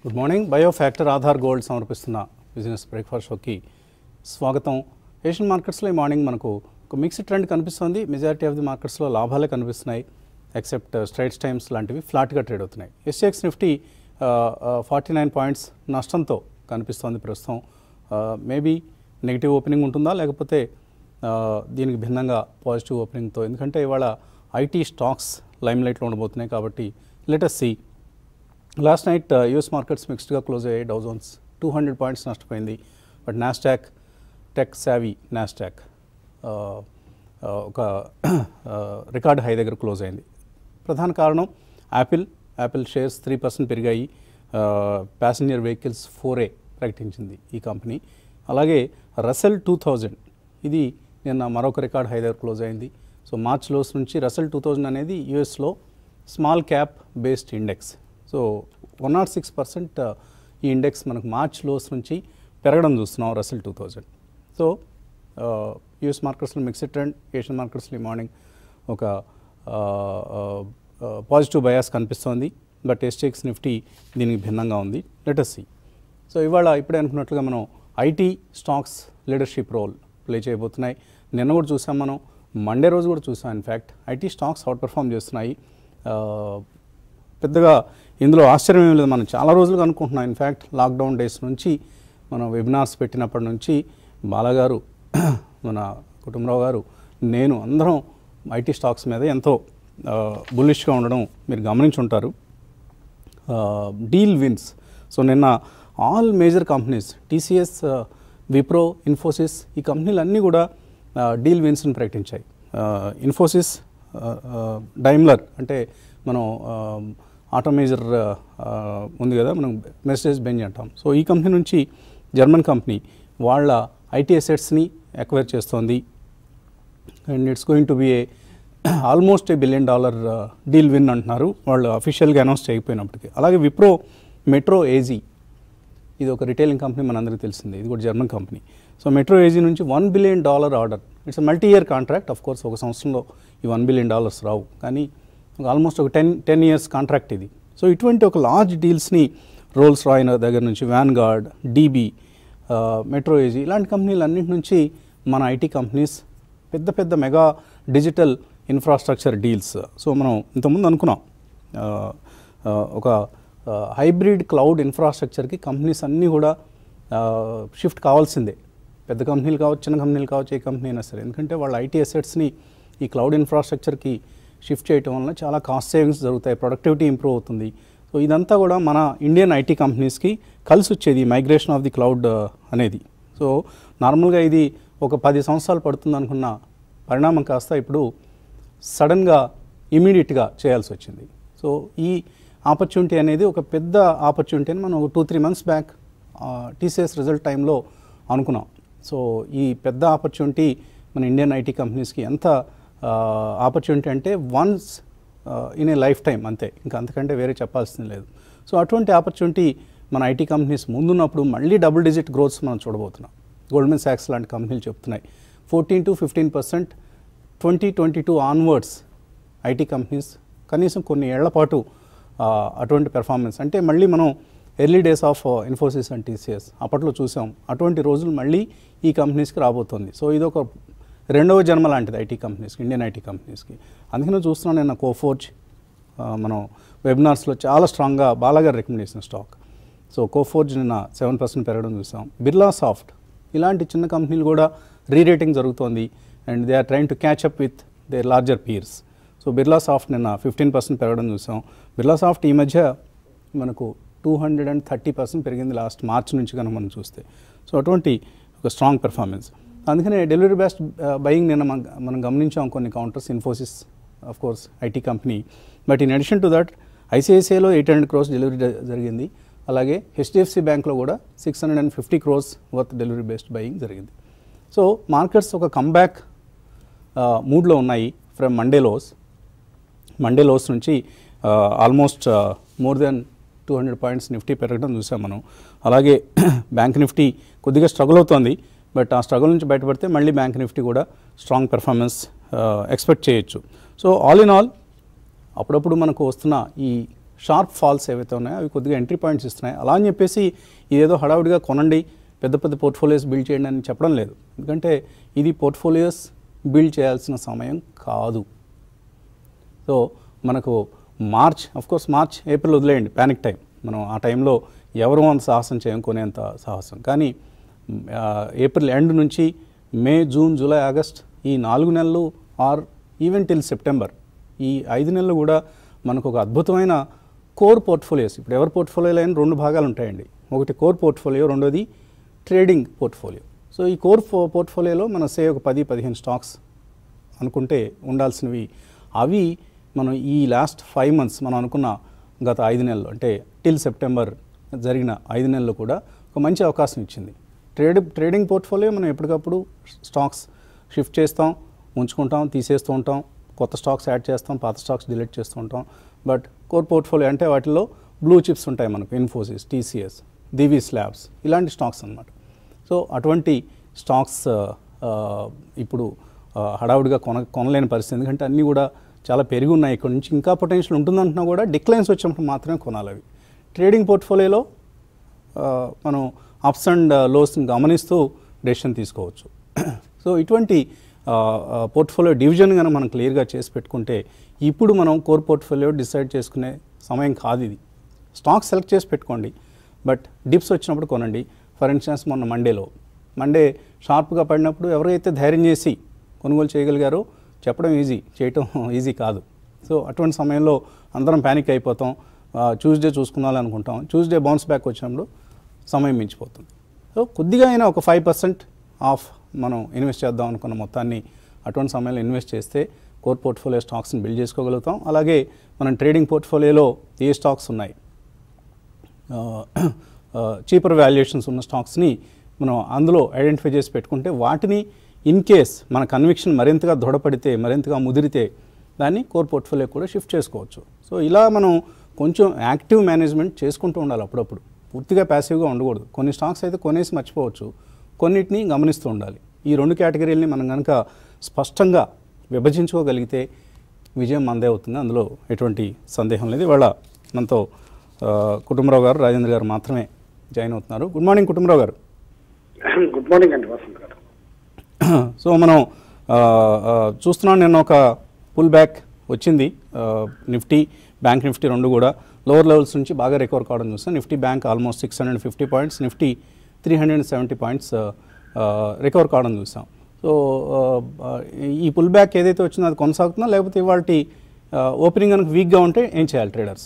Good morning Bio Factor Aadhaar gold సమర్పిస్తున్న business breakfast షోకి స్వాగతం ఏషియన్ మార్కెట్స్లో ఈ మార్నింగ్ మనకు ఒక మిక్స్డ్ ట్రెండ్ కనిపిస్తుంది మెజారిటీ ఆఫ్ ది మార్కెట్స్లో లాభాలే కనిపిస్తున్నాయి ఎక్సెప్ట్ స్ట్రైట్స్ టైమ్స్ లాంటివి ఫ్లాట్గా ట్రేడ్ అవుతున్నాయి SGX Nifty forty nine points నష్టంతో కనిపిస్తోంది ప్రస్తుతం మేబీ నెగిటివ్ ఓపెనింగ్ ఉంటుందా లేకపోతే ఆ, దీనికి భిన్నంగా పాజిటివ్ ఓపెనింగ్తో ఎందుకంటే ఇవాళ ఐటీ స్టాక్స్ లైమ్ లైట్లో ఉండబోతున్నాయి కాబట్టి let us see last night US markets మిక్స్డ్గా క్లోజ్ అయ్యాయి Dow Jones two hundred points నష్టపోయింది but Nasdaq tech savvy Nasdaq ఒక రికార్డ్ హై దగ్గర క్లోజ్ అయింది ప్రధాన కారణం Apple Apple shares three percent పెరిగాయి ప్యాసింజర్ వెహికల్స్ ఫోర్ ఏ ప్రకటించింది ఈ కంపెనీ అలాగే రసెల్ టూ థౌజండ్ ఇది నిన్న మరొక రికార్డ్ హై దగ్గర క్లోజ్ అయింది సో మార్చ్ లోస్ నుంచి రసెల్ టూ థౌజండ్ అనేది యూఎస్లో small cap based index so one nought six percent ఈ ఇండెక్స్ మనకు మార్చ్ లోస్ నుంచి పెరగడం చూస్తున్నాం Russell two thousand so US మార్కెట్స్లో మిక్స్డ్ ట్రెండ్ ఏషియన్ మార్కెట్స్లో ఈ మార్నింగ్ ఒక పాజిటివ్ బయాస్ కనిపిస్తోంది బట్ ఎస్టెక్స్ నిఫ్టీ దీనికి భిన్నంగా ఉంది లెటస్ సి సో ఇవాళ ఇప్పుడే అనుకున్నట్లుగా మనం IT stocks leadership role play చేయబోతున్నాయి నిన్న కూడా చూసాం మనం మండే రోజు కూడా చూసాం in fact IT stocks outperform చేస్తున్నాయి ఆ, పెద్దగా ఇందులో ఆశ్చర్యం ఏం లేదు మనం చాలా రోజులుగా అనుకుంటున్నాం ఇన్ఫ్యాక్ట్ లాక్డౌన్ డేస్ నుంచి మనం వెబినార్స్ పెట్టినప్పటి నుంచి బాలగారు మన కుటుంబరావు గారు నేను అందరం ఐటీ స్టాక్స్ మీద ఎంతో బుల్లిష్గా ఉండడం మీరు గమనించి ఉంటారు డీల్ విన్స్ సో నిన్న all major companies TCS Wipro Infosys ఈ కంపెనీలన్నీ కూడా డీల్ విన్స్ని ప్రకటించాయి ఇన్ఫోసిస్ డైమ్లర్ అంటే మనం ఆటో మేజర్ ఉంది కదా మనం మెసేజ్ బెంజ్ అంటాం సో ఈ కంపెనీ నుంచి జర్మన్ కంపెనీ వాళ్ళ ఐటీ అసెట్స్ని ఎక్వైర్ చేస్తోంది and it's going to be a almost a billion dollar deal win అంటున్నారు వాళ్ళు అఫీషియల్గా అనౌన్స్ చేయకపోయినప్పటికీ అలాగే విప్రో మెట్రో ఏజీ ఇది ఒక రిటైలింగ్ కంపెనీ మనందరికీ తెలిసిందే ఇది కూడా German company so Metro AG నుంచి one billion dollar order it's multi year contract of course ఒక సంవత్సరంలో ఈ వన్ బిలియన్ డాలర్స్ రావు కానీ ఆల్మోస్ట్ ఒక టెన్ టెన్ ఇయర్స్ కాంట్రాక్ట్ ఇది సో ఇటువంటి ఒక లార్జ్ డీల్స్ని రోల్స్ రాయ్ దగ్గర నుంచి Vanguard DB Metro AG ఇలాంటి కంపెనీలు అన్నింటి నుంచి మన ఐటీ కంపెనీస్ పెద్ద పెద్ద mega digital infrastructure deals so మనం ఇంతకుముందు అనుకున్నాం ఆ, ఆ, ఒక హైబ్రిడ్ క్లౌడ్ ఇన్ఫ్రాస్ట్రక్చర్కి కంపెనీస్ అన్నీ కూడా షిఫ్ట్ కావాల్సిందే పెద్ద కంపెనీలు కావచ్చు చిన్న కంపెనీలు కావచ్చు ఏ కంపెనీ అయినా సరే ఎందుకంటే వాళ్ళ ఐటీ అసెట్స్ని ఈ క్లౌడ్ ఇన్ఫ్రాస్ట్రక్చర్కి షిఫ్ట్ చేయటం వలన చాలా కాస్ట్ సేవింగ్స్ జరుగుతాయి ప్రొడక్టివిటీ ఇంప్రూవ్ అవుతుంది సో ఇదంతా కూడా మన ఇండియన్ ఐటీ కంపెనీస్కి కలిసి వచ్చేది మైగ్రేషన్ ఆఫ్ ది క్లౌడ్ అనేది సో నార్మల్గా ఇది ఒక పది సంవత్సరాలు పడుతుంది అనుకున్న పరిణామం కాస్త ఇప్పుడు సడన్గా ఇమీడియట్గా చేయాల్సి వచ్చింది సో ఈ ఆపర్చునిటీ అనేది ఒక పెద్ద ఆపర్చునిటీ అని మనం ఒక two three months back TCS result టైంలో అనుకున్నాం సో ఈ పెద్ద ఆపర్చునిటీ మన ఇండియన్ ఐటీ కంపెనీస్కి ఎంత ఆపర్చునిటీ అంటే once in a lifetime అంతే ఇంకా అంతకంటే వేరే చెప్పాల్సింది లేదు సో అటువంటి ఆపర్చునిటీ మన ఐటీ కంపెనీస్ ముందున్నప్పుడు మళ్ళీ డబుల్ డిజిట్ గ్రోత్స్ మనం చూడబోతున్నాం గోల్డ్మెన్ సాక్స్ లాంటి కంపెనీలు చెప్తున్నాయి fourteen to fifteen percent twenty twenty two onwards IT companies కనీసం కొన్ని ఏళ్ల పాటు ఆ, అటువంటి పెర్ఫార్మెన్స్ అంటే మళ్ళీ మనం early days of Infosys and TCS అప్పట్లో చూసాం అటువంటి రోజులు మళ్ళీ ఈ కంపెనీస్కి రాబోతోంది సో ఇది ఒక రెండవ జన్మ లాంటిది ఐటీ కంపెనీస్కి ఇండియన్ ఐటీ కంపెనీస్కి అందుకనే చూస్తున్నాను నేను కోఫోర్జ్ ఆ, మనం వెబినార్స్లో చాలా స్ట్రాంగ్గా బాలాగారు రికమెండ్ చేసిన స్టాక్ సో కోఫోర్జ్ నిన్న సెవెన్ పర్సెంట్ పెరగడం చూసాం బిర్లా సాఫ్ట్ ఇలాంటి చిన్న కంపెనీలు కూడా రీరేటింగ్ జరుగుతోంది and they are trying to catch up with the larger peers so Birlasoft నిన్న ఫిఫ్టీన్ పర్సెంట్ పెరగడం చూసాం బిర్లా సాఫ్ట్ ఈ మధ్య మనకు two hundred and thirty percent పెరిగింది లాస్ట్ మార్చ్ నుంచి కనుక మనం చూస్తే సో అటువంటి ఒక స్ట్రాంగ్ పెర్ఫార్మెన్స్ అందుకనే డెలివరీ బెస్ట్ బయింగ్ నిన్న మనం మనం గమనించాం కొన్ని counters Infosys of course IT company but in addition to that ఐసిఐసిఐలో ఎయిట్ హండ్రెడ్ క్రోర్స్ డెలివరీ జరిగింది అలాగే హెచ్డిఎఫ్సి బ్యాంక్లో కూడా six hundred and fifty crores worth delivery based buying జరిగింది సో మార్కెట్స్ ఒక కంబ్యాక్ మూడ్లో ఉన్నాయి from Monday lows Monday lows నుంచి almost more than two hundred points Nifty పెరగడం చూసాం మనం అలాగే బ్యాంక్ నిఫ్టీ కొద్దిగా స్ట్రగుల్ అవుతోంది బట్ ఆ స్ట్రగుల్ నుంచి బయటపడితే మళ్ళీ బ్యాంక్ నిఫ్టీ కూడా స్ట్రాంగ్ పెర్ఫార్మెన్స్ ఎక్స్పెక్ట్ చేయొచ్చు సో ఆల్ ఇన్ ఆల్ అప్పుడప్పుడు మనకు వస్తున్న ఈ షార్ప్ ఫాల్స్ ఏవైతే ఉన్నాయో అవి కొద్దిగా ఎంట్రీ పాయింట్స్ ఇస్తున్నాయి అలా అని చెప్పేసి ఇదేదో హడావుడిగా కొనండి పెద్ద పెద్ద పోర్ట్ఫోలియోస్ బిల్డ్ చేయండి అని చెప్పడం లేదు ఎందుకంటే ఇది పోర్ట్ఫోలియోస్ బిల్డ్ చేయాల్సిన సమయం కాదు సో మనకు March of course March April వదిలేయండి ప్యానిక్ టైం మనం ఆ టైంలో ఎవరు అంత సాహసం చేయం కొనేంత సాహసం కానీ ఆ, ఏప్రిల్ ఎండ్ నుంచి మే జూన్ జూలై ఆగస్ట్ ఈ నాలుగు నెలలు ఆర్ ఈవెన్ టిల్ సెప్టెంబర్ ఈ ఐదు నెలలు కూడా మనకు ఒక అద్భుతమైన కోర్ పోర్ట్ఫోలియోస్ ఇప్పుడు ఎవరి పోర్ట్ఫోలియోలో అయినా రెండు భాగాలు ఉంటాయండి ఒకటి కోర్ పోర్ట్ఫోలియో రెండోది ట్రేడింగ్ పోర్ట్ఫోలియో సో ఈ కోర్ పోర్ట్ఫోలియోలో మన సే ఒక పది పదిహేను స్టాక్స్ అనుకుంటే ఉండాల్సినవి అవి మనం ఈ లాస్ట్ ఫైవ్ మంత్స్ మనం అనుకున్న గత ఐదు నెలలు అంటే టిల్ సెప్టెంబర్ జరిగిన ఐదు నెలలు కూడా ఒక మంచి అవకాశం ఇచ్చింది ట్రేడ్ ట్రేడింగ్ పోర్ట్ఫోలియో మనం ఎప్పటికప్పుడు స్టాక్స్ షిఫ్ట్ చేస్తాం ఉంచుకుంటాం తీసేస్తూ ఉంటాం కొత్త స్టాక్స్ యాడ్ చేస్తాం పాత స్టాక్స్ డిలీట్ చేస్తూ ఉంటాం బట్ కోర్ పోర్ట్ఫోలియో అంటే వాటిలో బ్లూ చిప్స్ ఉంటాయి మనకు ఇన్ఫోసిస్ టీసీఎస్ దివి స్లాబ్స్ ఇలాంటి స్టాక్స్ అన్నమాట సో అటువంటి స్టాక్స్ ఆ, ఇప్పుడు ఆ, హడావుడిగా కొన కొనలేని పరిస్థితి ఎందుకంటే అన్నీ కూడా చాలా పెరిగి ఉన్నాయి ఇక్కడ నుంచి ఇంకా పొటెన్షియల్ ఉంటుందంటున్నా కూడా డిక్లైన్స్ వచ్చినప్పుడు మాత్రమే కొనాలి అవి ట్రేడింగ్ పోర్ట్ఫోలియోలో ఆ, మనం అప్స్ అండ్ లోస్ని గమనిస్తూ డెసిషన్ తీసుకోవచ్చు సో ఇటువంటి పోర్ట్ఫోలియో డివిజన్ కనుక మనం క్లియర్గా చేసి పెట్టుకుంటే ఇప్పుడు మనం కోర్ పోర్ట్ఫోలియో డిసైడ్ చేసుకునే సమయం కాదు ఇది స్టాక్ సెలెక్ట్ చేసి పెట్టుకోండి బట్ డిప్స్ వచ్చినప్పుడు కొనండి ఫర్ ఇన్స్టెన్స్ మొన్న మండేలో మండే షార్ప్గా పడినప్పుడు ఎవరైతే ధైర్యం చేసి కొనుగోలు చేయగలిగారో చెప్పడం ఈజీ చేయటం ఈజీ కాదు సో అటువంటి సమయంలో అందరం ప్యానిక్ అయిపోతాం ట్యూస్డే చూసుకుందాం అనుకుంటాం ట్యూస్డే బౌన్స్ బ్యాక్ వచ్చినప్పుడు సమయం మించిపోతుంది సో కొద్దిగా అయినా ఒక ఫైవ్ పర్సెంట్ ఆఫ్ మనం ఇన్వెస్ట్ చేద్దాం అనుకున్న మొత్తాన్ని అటువంటి సమయంలో ఇన్వెస్ట్ చేస్తే కోర్ పోర్ట్ఫోలియో స్టాక్స్ని బిల్డ్ చేసుకోగలుగుతాం అలాగే మనం ట్రేడింగ్ పోర్ట్ఫోలియోలో ఏ స్టాక్స్ ఉన్నాయి చీపర్ వాల్యుయేషన్స్ ఉన్న స్టాక్స్ని మనం అందులో ఐడెంటిఫై చేసి పెట్టుకుంటే వాటిని ఇన్ కేస్ మన కన్విక్షన్ మరింతగా దృఢపడితే మరింతగా ముదిరితే దాన్ని కోర్ పోర్ట్ఫోలియో కూడా షిఫ్ట్ చేసుకోవచ్చు సో ఇలా మనం కొంచెం యాక్టివ్ మేనేజ్మెంట్ చేసుకుంటూ ఉండాలి అప్పుడప్పుడు పూర్తిగా ప్యాసివ్గా ఉండకూడదు కొన్ని స్టాక్స్ అయితే కొనేసి మర్చిపోవచ్చు కొన్నిటిని గమనిస్తూ ఉండాలి ఈ రెండు కేటగిరీలని మనం కనుక స్పష్టంగా విభజించుకోగలిగితే విజయం మందే అవుతుంది అందులో ఎటువంటి సందేహం లేదు ఇవాళ మనతో ఆ, కుటుంబరావు గారు రాజేంద్ర గారు మాత్రమే జాయిన్ అవుతున్నారు గుడ్ మార్నింగ్ కుటుంబరావు గారు గుడ్ మార్నింగ్ అండి వసంత్ గారు సో మనం ఆ, ఆ, చూస్తున్నాం నేను ఒక పుల్ బ్యాక్ వచ్చింది ఆ, నిఫ్టీ బ్యాంక్ నిఫ్టీ రెండు కూడా లోవర్ లెవెల్స్ నుంచి బాగా రికవర్ కావడం చూస్తాం Nifty bank almost six hundred fifty points Nifty three hundred seventy points recover కావడం చూసాం సో ఆ, ఆ, ఈ పుల్ బ్యాక్ ఏదైతే వచ్చిందో అది కొనసాగుతుందా లేకపోతే ఇవాళ ఓపెనింగ్ కనుక వీక్గా ఉంటే ఏం చేయాలి ట్రేడర్స్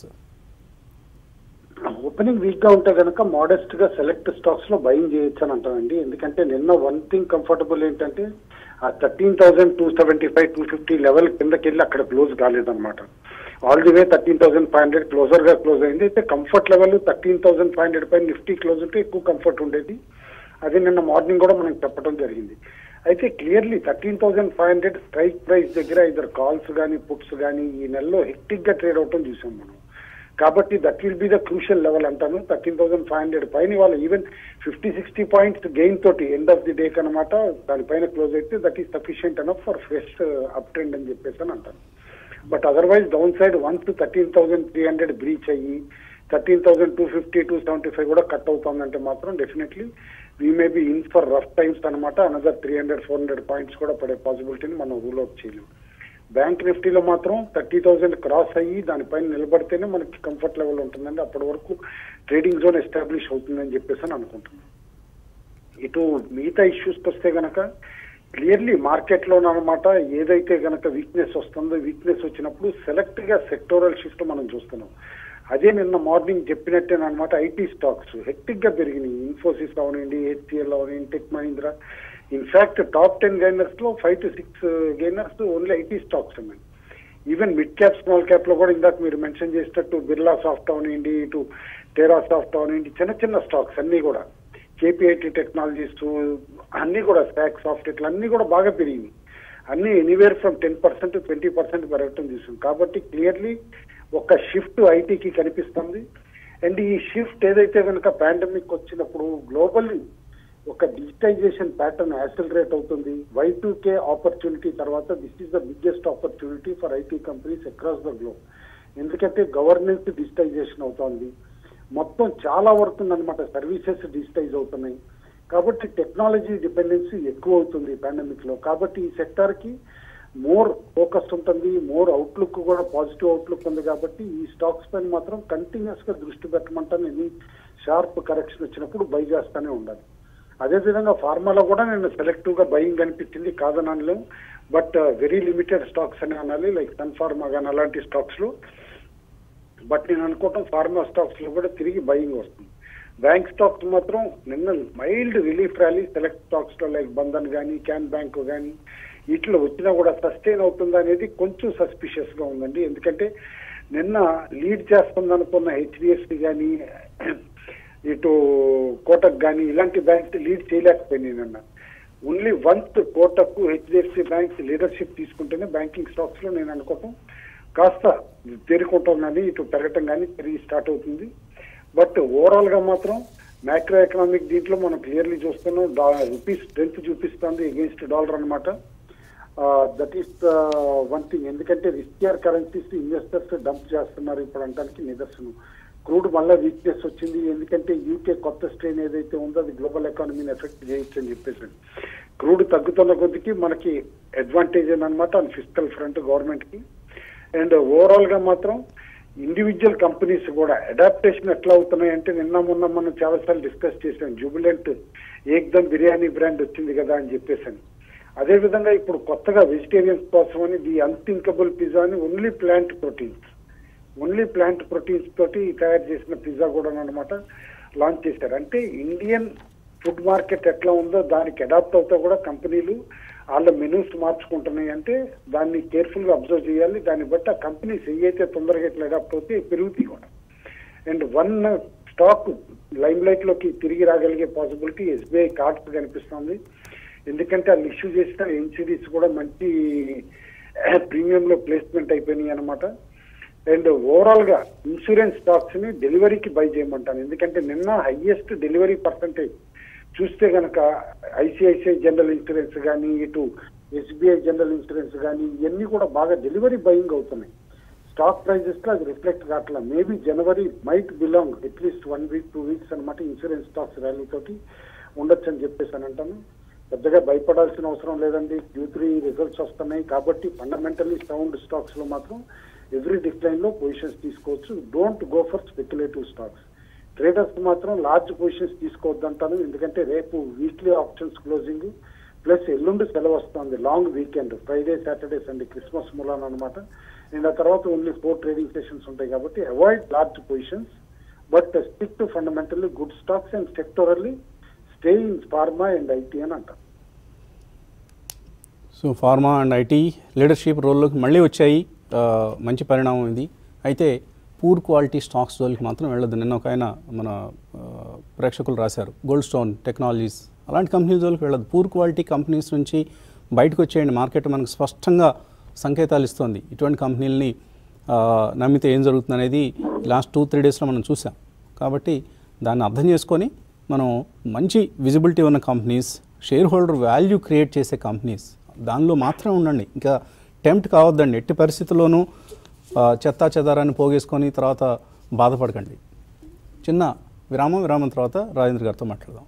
ఓపెనింగ్ వీక్ గా ఉంటే కనుక మోడెస్ట్ గా సెలెక్ట్ స్టాక్స్ లో బయింగ్ చేయొచ్చు అని అంటానండి ఎందుకంటే నిన్న వన్ థింగ్ కంఫర్టబుల్ ఏంటంటే ఆ thirteen thousand two seventy five two fifty level కిందకి వెళ్ళి అక్కడ క్లోజ్ కాలేదన్నమాట all the way thirteen thousand five hundred closer గా క్లోజ్ అయింది అయితే comfort level thirteen thousand five hundred పైన నిఫ్టీ క్లోజ్ ఉంటే ఎక్కువ కంఫర్ట్ ఉండేది అది నిన్న మార్నింగ్ కూడా మనం చెప్పడం జరిగింది అయితే clearly thirteen thousand five hundred strike price దగ్గర ఇద్దరు కాల్స్ కానీ పుట్స్ కానీ ఈ నెలలో హెక్టిక్ గా ట్రేడ్ అవటం చూసాం మనం కాబట్టి that will be the crucial level అంటాను థర్టీన్ థౌసండ్ ఫైవ్ హండ్రెడ్ పైన వాళ్ళు even fifty sixty points gain తోటి ఎండ్ ఆఫ్ ది డే కనమాట దానిపైన క్లోజ్ అయితే that is sufficient enough for fresh up trend అని చెప్పేసి అని అంటాను but otherwise down side once thirteen thousand three hundred breach అయ్యి thirteen thousand two fifty two seventy five కూడా కట్ అవుతుందంటే మాత్రం definitely we may be in for rough times అనమాట another three hundred four hundred points కూడా పడే పాసిబిలిటీని మనం rule out చేయలేము bank నిఫ్టీలో మాత్రం థర్టీ థౌసండ్ క్రాస్ అయ్యి దానిపైన నిలబడితేనే మనకి కంఫర్ట్ లెవెల్ ఉంటుందండి అప్పటి వరకు ట్రేడింగ్ జోన్ ఎస్టాబ్లిష్ అవుతుందని చెప్పేసి అని అనుకుంటున్నాను ఇటు మిగతా ఇష్యూస్కి వస్తే గనక క్లియర్లీ మార్కెట్లో అనమాట ఏదైతే గనక వీక్నెస్ వస్తుందో వీక్నెస్ వచ్చినప్పుడు సెలెక్ట్ గా సెక్టోరల్ షిఫ్ట్ మనం చూస్తున్నాం అదే నిన్న మార్నింగ్ చెప్పినట్టేనమాట ఐటీ స్టాక్స్ హెక్టిక్ గా పెరిగినాయి ఇన్ఫోసిస్ అవనండి హెచ్సిఎల్ అవనండి tech Mahindra in fact top ten gainers లో five to six gainers only IT stocks ఉన్నాయి even mid cap small cap లో కూడా ఇందాక మీరు మెన్షన్ చేసినట్టు బిర్లా సాఫ్ట్ అవనండి ఇటు టెరా సాఫ్ట్ అవనండి చిన్న చిన్న స్టాక్స్ అన్ని కూడా కేపీఐటీ టెక్నాలజీస్ అన్ని కూడా స్టాక్ సాఫ్ట్ ఇట్లా అన్ని కూడా బాగా పెరిగింది అన్ని anywhere from ten percent twenty percent పెరగటం చూసాం కాబట్టి క్లియర్లీ ఒక షిఫ్ట్ ఐటీకి కనిపిస్తుంది అండ్ ఈ షిఫ్ట్ ఏదైతే కనుక పాండమిక్ వచ్చినప్పుడు గ్లోబల్లీ ఒక డిజిటైజేషన్ ప్యాటర్న్ యాక్సిలరేట్ అవుతుంది వై టూ కే ఆపర్చునిటీ తర్వాత this is the biggest opportunity for IT companies across the globe ఎందుకంటే గవర్నెన్స్ డిజిటైజేషన్ అవుతోంది మొత్తం చాలా వరకు అనమాట సర్వీసెస్ డిజిటైజ్ అవుతున్నాయి కాబట్టి టెక్నాలజీ డిపెండెన్సీ ఎక్కువ అవుతుంది పాండమిక్ లో కాబట్టి ఈ సెక్టార్ కి మోర్ ఫోకస్ ఉంటుంది మోర్ అవుట్లుక్ కూడా పాజిటివ్ అవుట్లుక్ ఉంది కాబట్టి ఈ స్టాక్స్ పైన మాత్రం కంటిన్యూస్ గా దృష్టి పెట్టమంటాను ఎన్ని షార్ప్ కరెక్షన్ వచ్చినప్పుడు బై చేస్తానే ఉండాలి అదే విధంగా ఫార్మాలో కూడా నేను సెలెక్టివ్ గా బయింగ్ అనిపించింది కాదనలేం బట్ వెరీ లిమిటెడ్ స్టాక్స్ అని అనాలి లైక్ సన్ ఫార్మా కానీ అలాంటి స్టాక్స్ లో బట్ నేను అనుకోవటం ఫార్మా స్టాక్స్ లో కూడా తిరిగి బయింగ్ వస్తుంది బ్యాంక్ స్టాక్స్ మాత్రం నిన్న mild relief rally select stocks లో లైక్ బంధన్ కానీ క్యాన్ బ్యాంక్ కానీ వీటిలో వచ్చినా కూడా సస్టైన్ అవుతుందా అనేది కొంచెం సస్పిషియస్ గా ఉందండి ఎందుకంటే నిన్న లీడ్ చేస్తుంది అనుకున్న హెచ్డిఎఫ్సి కానీ ఇటు కోటక్ కానీ ఇలాంటి బ్యాంక్స్ లీడ్ చేయలేకపోయినాయి నిన్న only once Kotak HDFC banks leadership తీసుకుంటేనే బ్యాంకింగ్ స్టాక్స్ లో నేను అనుకోవటం కాస్త తేరుకుంటాం కానీ ఇటు పెరగటం కానీ తిరిగి స్టార్ట్ అవుతుంది బట్ ఓవరాల్ గా మాత్రం మ్యాక్రో ఎకనామిక్ దీంట్లో మనం క్లియర్లీ చూస్తున్నాం రూపీస్ స్ట్రెంత్ చూపిస్తుంది అగేన్స్ట్ డాలర్ అనమాట దట్ ఈస్ వన్ థింగ్ ఎందుకంటే రిస్కియర్ కరెన్సీస్ ఇన్వెస్టర్స్ డంప్ చేస్తున్నారు ఇప్పుడు అనడానికి నిదర్శనం క్రూడ్ మళ్ళీ వీక్నెస్ వచ్చింది ఎందుకంటే యూకే కొత్త స్ట్రెయిన్ ఏదైతే ఉందో అది గ్లోబల్ ఎకానమీని ఎఫెక్ట్ చేయొచ్చు అని చెప్పేసి క్రూడ్ తగ్గుతున్న కొద్దికి మనకి అడ్వాంటేజ్ అనమాట అని ఫిజికల్ ఫ్రంట్ గవర్నమెంట్ కి అండ్ ఓవరాల్ గా మాత్రం ఇండివిజువల్ కంపెనీస్ కూడా అడాప్టేషన్ ఎట్లా అవుతున్నాయి అంటే నిన్న మొన్న మనం చాలాసార్లు డిస్కస్ చేసాం జూబిలెంట్ ఏక్దమ్ బిర్యానీ బ్రాండ్ వచ్చింది కదా అని చెప్పేసి అదే విధంగా ఇప్పుడు కొత్తగా వెజిటేరియన్స్ కోసం అని ది అన్థింకబుల్ పిజ్జా అని only plant proteins only plant proteins తోటి తయారు చేసిన పిజ్జా కూడా అనమాట లాంచ్ చేశారు అంటే ఇండియన్ ఫుడ్ మార్కెట్ ఎట్లా ఉందో దానికి అడాప్ట్ అవుతా కూడా కంపెనీలు వాళ్ళ మెనూస్ మార్చుకుంటున్నాయి అంటే దాన్ని కేర్ఫుల్ గా అబ్జర్వ్ చేయాలి దాన్ని బట్టి ఆ కంపెనీస్ ఏవైతే తొందరగా ఇట్లా అడాప్ట్ అవుతాయి పెరుగుతాయి కూడా and one stock limelight లోకి తిరిగి రాగలిగే పాసిబిలిటీ ఎస్బీఐ కార్డ్స్ కనిపిస్తుంది ఎందుకంటే వాళ్ళు ఇష్యూ చేసిన ఎన్సిడీస్ కూడా మంచి ప్రీమియం లో ప్లేస్మెంట్ అయిపోయినాయి అనమాట అండ్ ఓవరాల్ గా ఇన్సూరెన్స్ స్టాక్స్ ని డెలివరీకి బై చేయమంటాను ఎందుకంటే నిన్న హైయెస్ట్ డెలివరీ పర్సంటేజ్ చూస్తే గనక ఐసిఐసిఐ జనరల్ ఇన్సూరెన్స్ కానీ ఇటు ఎస్బీఐ జనరల్ ఇన్సూరెన్స్ కానీ ఇవన్నీ కూడా బాగా డెలివరీ బయింగ్ అవుతున్నాయి స్టాక్ ప్రైజెస్ లో అది రిఫ్లెక్ట్ కావట్లా maybe January might belong at least one week two weeks అనమాట ఇన్సూరెన్స్ స్టాక్స్ ర్యాలీ తోటి ఉండొచ్చు అని చెప్పేసి అని అంటాను పెద్దగా భయపడాల్సిన అవసరం లేదండి క్యూ త్రీ రిజల్ట్స్ వస్తున్నాయి కాబట్టి ఫండమెంటల్లీ సౌండ్ స్టాక్స్ లో మాత్రం ఎవ్రీ డిక్లైన్ లో పొజిషన్స్ తీసుకోవచ్చు don't go for speculative stocks traders మాత్రం లార్జ్ పొజిషన్స్ తీసుకోవద్దంటాను ఎందుకంటే రేపు వీక్లీ ఆప్షన్స్ క్లోజింగ్ ప్లస్ ఎల్లుండి సెలవు వస్తుంది long weekend Friday Saturday Sunday Christmas మూలాన అనమాట అండ్ ఆ తర్వాత ఓన్లీ ఫోర్ ట్రేడింగ్ సెషన్స్ ఉంటాయి కాబట్టి avoid large positions but stick to fundamentally good stocks and sectorally stay in pharma and IT అని అంటారు so pharma and IT leadership రోల్లోకి మళ్ళీ వచ్చాయి ఆ, మంచి పరిణామం ఇది అయితే పూర్ క్వాలిటీ స్టాక్స్ జోలికి మాత్రం వెళ్ళదు నిన్న ఒక ఆయన మన ఆ, ప్రేక్షకులు రాశారు గోల్డ్ స్టోన్ టెక్నాలజీస్ అలాంటి కంపెనీల జోలికి వెళ్ళదు పూర్ క్వాలిటీ కంపెనీస్ నుంచి బయటకు వచ్చేయండి మార్కెట్ మనకు స్పష్టంగా సంకేతాలు ఇస్తుంది ఇటువంటి కంపెనీలని ఆ, నమ్మితే ఏం జరుగుతుంది అనేది లాస్ట్ టూ త్రీ డేస్లో మనం చూసాం కాబట్టి దాన్ని అర్థం చేసుకొని మనం మంచి విజిబిలిటీ ఉన్న companies shareholder value create చేసే కంపెనీస్ దానిలో మాత్రం ఉండండి ఇంకా టెంప్ట్ కావద్దండి ఎట్టి పరిస్థితుల్లోనూ ఆ, చెత్తా చెదారాన్ని పోగేసుకొని తర్వాత బాధపడకండి చిన్న విరామం విరామం తర్వాత రాజేంద్ర గారితో మాట్లాడదాం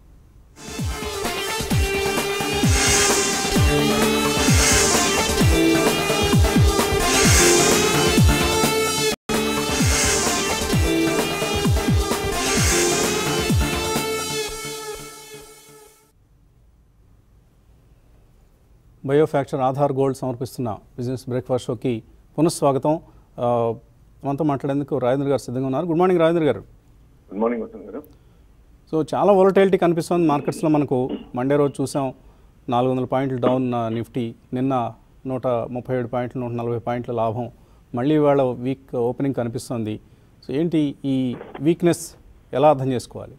బయోఫ్యాక్చర్ ఆధార్ గోల్డ్ సమర్పిస్తున్న బిజినెస్ బ్రేక్ఫాస్ట్ షోకి పునఃస్వాగతం ఆ, మనతో మాట్లాడేందుకు రాజేంద్ర గారు సిద్ధంగా ఉన్నారు గుడ్ మార్నింగ్ రాజేంద్ర గారు గుడ్ మార్నింగ్ వసంత్ గారు సో చాలా వొలటైలిటీ కనిపిస్తుంది మార్కెట్స్లో మనకు మండే రోజు చూసాం నాలుగు వందల పాయింట్లు డౌన్ ఆ, నిఫ్టీ నిన్న నూట ముప్పై ఏడు పాయింట్లు నూట నలభై పాయింట్ల లాభం మళ్ళీ ఇవాళ వీక్ ఓపెనింగ్ కనిపిస్తుంది సో ఏంటి ఈ వీక్నెస్ ఎలా అర్థం చేసుకోవాలి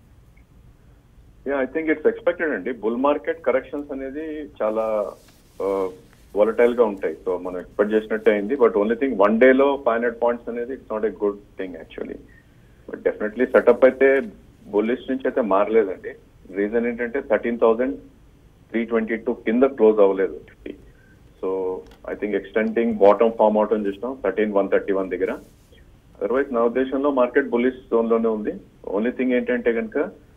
yeah I think it's expected అండి బుల్ మార్కెట్ కరెక్షన్స్ అనేది చాలా వాలటైల్ గా ఉంటాయి సో మనం ఎక్స్పెక్ట్ చేసినట్టే అయింది but only thing one day లో ఫైవ్ హండ్రెడ్ పాయింట్స్ అనేది it's not a good thing actually but definitely setup అయితే బుల్లిష్ నుంచి అయితే మారలేదండి రీజన్ ఏంటంటే thirteen thousand three twenty two కింద క్లోజ్ అవ్వలేదు so I think extending bottom form out అని చూసినాం థర్టీన్ వన్ థర్టీ వన్ దగ్గర అదర్వైజ్ నా ఉద్దేశంలో మార్కెట్ బుల్లిష్ జోన్ లోనే ఉంది ఓన్లీ థింగ్ ఏంటంటే కనుక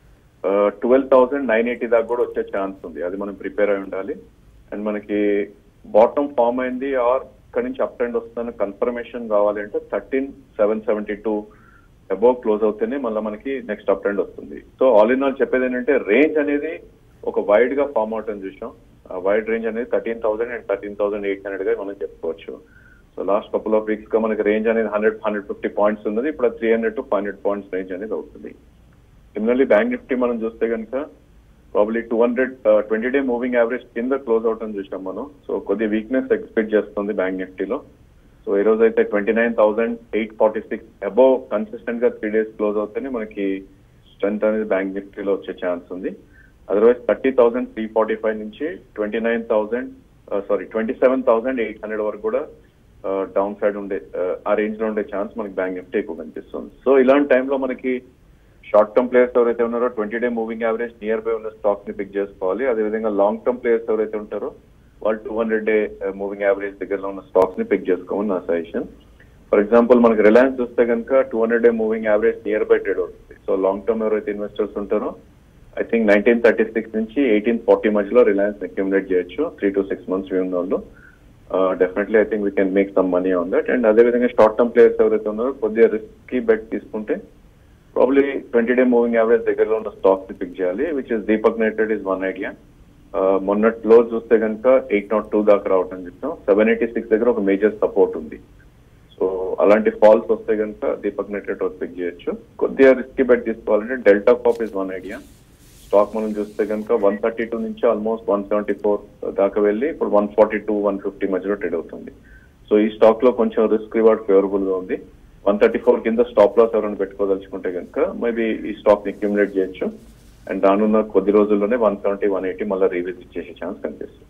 ట్వెల్వ్ థౌసండ్ నైన్ ఎయిటీ దాకా కూడా వచ్చే ఛాన్స్ ఉంది అది మనం ప్రిపేర్ అయి ఉండాలి అండ్ మనకి బాటమ్ ఫామ్ అయింది ఆర్ ఇక్కడ నుంచి అప్ ట్రెండ్ వస్తుందని కన్ఫర్మేషన్ కావాలి అంటే thirteen seven seventy two above close అవుతేనే మళ్ళీ మనకి నెక్స్ట్ అప్ ట్రెండ్ వస్తుంది సో ఆల్ ఇన్ ఆల్ చెప్పేది ఏంటంటే రేంజ్ అనేది ఒక వైడ్ గా ఫామ్ అవుట్ అని చూసాం ఆ వైడ్ రేంజ్ అనేది thirteen thousand and thirteen thousand eight hundred గా మనం చెప్పుకోవచ్చు so last couple of weeks గా మనకి రేంజ్ అనేది హండ్రెడ్ హండ్రెడ్ ఫిఫ్టీ పాయింట్స్ ఉన్నది ఇప్పుడు three hundred to five hundred points range అనేది అవుతుంది సిమిలర్లీ బ్యాంక్ నిఫ్టీ మనం చూస్తే కనుక probably two hundred twenty day moving average కింద క్లోజ్ అవుట్ అని చూసాం మనం సో కొద్ది వీక్నెస్ ఎక్స్పెక్ట్ చేస్తుంది బ్యాంక్ నిఫ్టీలో సో ఈ రోజు అయితే twenty nine thousand eight forty six above consistent గా త్రీ డేస్ క్లోజ్ అవుతేనే మనకి స్ట్రెంత్ అనేది బ్యాంక్ నిఫ్టీలో వచ్చే ఛాన్స్ ఉంది otherwise thirty thousand three forty five నుంచి twenty nine thousand sorry twenty seven thousand eight hundred వరకు కూడా డౌన్ సైడ్ ఉండే uh, ఆ రేంజ్ లో ఉండే ఛాన్స్ మనకి బ్యాంక్ నిఫ్టీ ఎక్కువ కనిపిస్తుంది సో ఇలాంటి టైంలో మనకి షార్ట్ టర్మ్ ప్లేయర్స్ ఎవరైతే ఉన్నారో twenty day moving average near by ఉన్న స్టాక్ ని పిక్ చేసుకోవాలి అదేవిధంగా లాంగ్ టర్మ్ ప్లేయర్స్ ఎవరైతే ఉంటారో వాళ్ళు two hundred day moving average దగ్గరలో ఉన్న స్టాక్స్ ని పిక్ చేసుకోమని నా సజెషన్ ఫర్ ఎగ్జాంపుల్ మనకి రిలయన్స్ చూస్తే కనుక two hundred day moving average near by trade అవుతుంది సో లాంగ్ టర్మ్ ఎవరైతే ఇన్వెస్టర్స్ ఉంటారో I think nineteen thirty six నుంచి ఎయిటీన్ ఫార్టీ మధ్యలో రిలయన్స్ అక్యుములేట్ చేయొచ్చు three to six months view ఉన్న వాళ్ళు definitely I think we can make some money on that and అదేవిధంగా short term players ఎవరైతే ఉన్నారో కొద్దిగా రిస్క్ బెట్ తీసుకుంటే probably twenty day moving average దగ్గరలో ఉన్న స్టాక్స్ ని పిక్ చేయాలి which is Deepak nitrite is one idea మొన్నట్లో చూస్తే కనుక ఎయిట్ నాట్ టూ దాకా రావటం చెప్తాం సెవెన్ ఎయిటీ సిక్స్ దగ్గర ఒక మేజర్ సపోర్ట్ ఉంది సో అలాంటి ఫాల్స్ వస్తే కనుక దీపక్ నెటెడ్ పిక్ చేయొచ్చు కొద్దిగా రిస్క్ బెట్ తీసుకోవాలంటే Delta corp is one idea stock మనం చూస్తే కనుక వన్ థర్టీ టూ నుంచి ఆల్మోస్ట్ వన్ సెవెంటీ ఫోర్ దాకా వెళ్ళి ఇప్పుడు one forty two one fifty మధ్యలో ట్రేడ్ అవుతుంది సో ఈ స్టాక్ లో కొంచెం రిస్క్ రివార్డ్ ఫేవరబుల్ గా ఉంది వన్ థర్టీ ఫోర్ కింద స్టాప్ లాస్ ఎవరైనా పెట్టుకోదలుచుకుంటే కనుక మేబీ ఈ స్టాక్ ని అక్యుములేట్ చేయొచ్చు అండ్ రానున్న కొద్ది రోజుల్లోనే వన్ సెవెంటీ వన్ ఎయిటీ మళ్ళీ రీవిజిట్ చేసే ఛాన్స్ కనిపిస్తుంది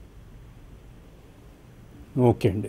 ఓకే అండి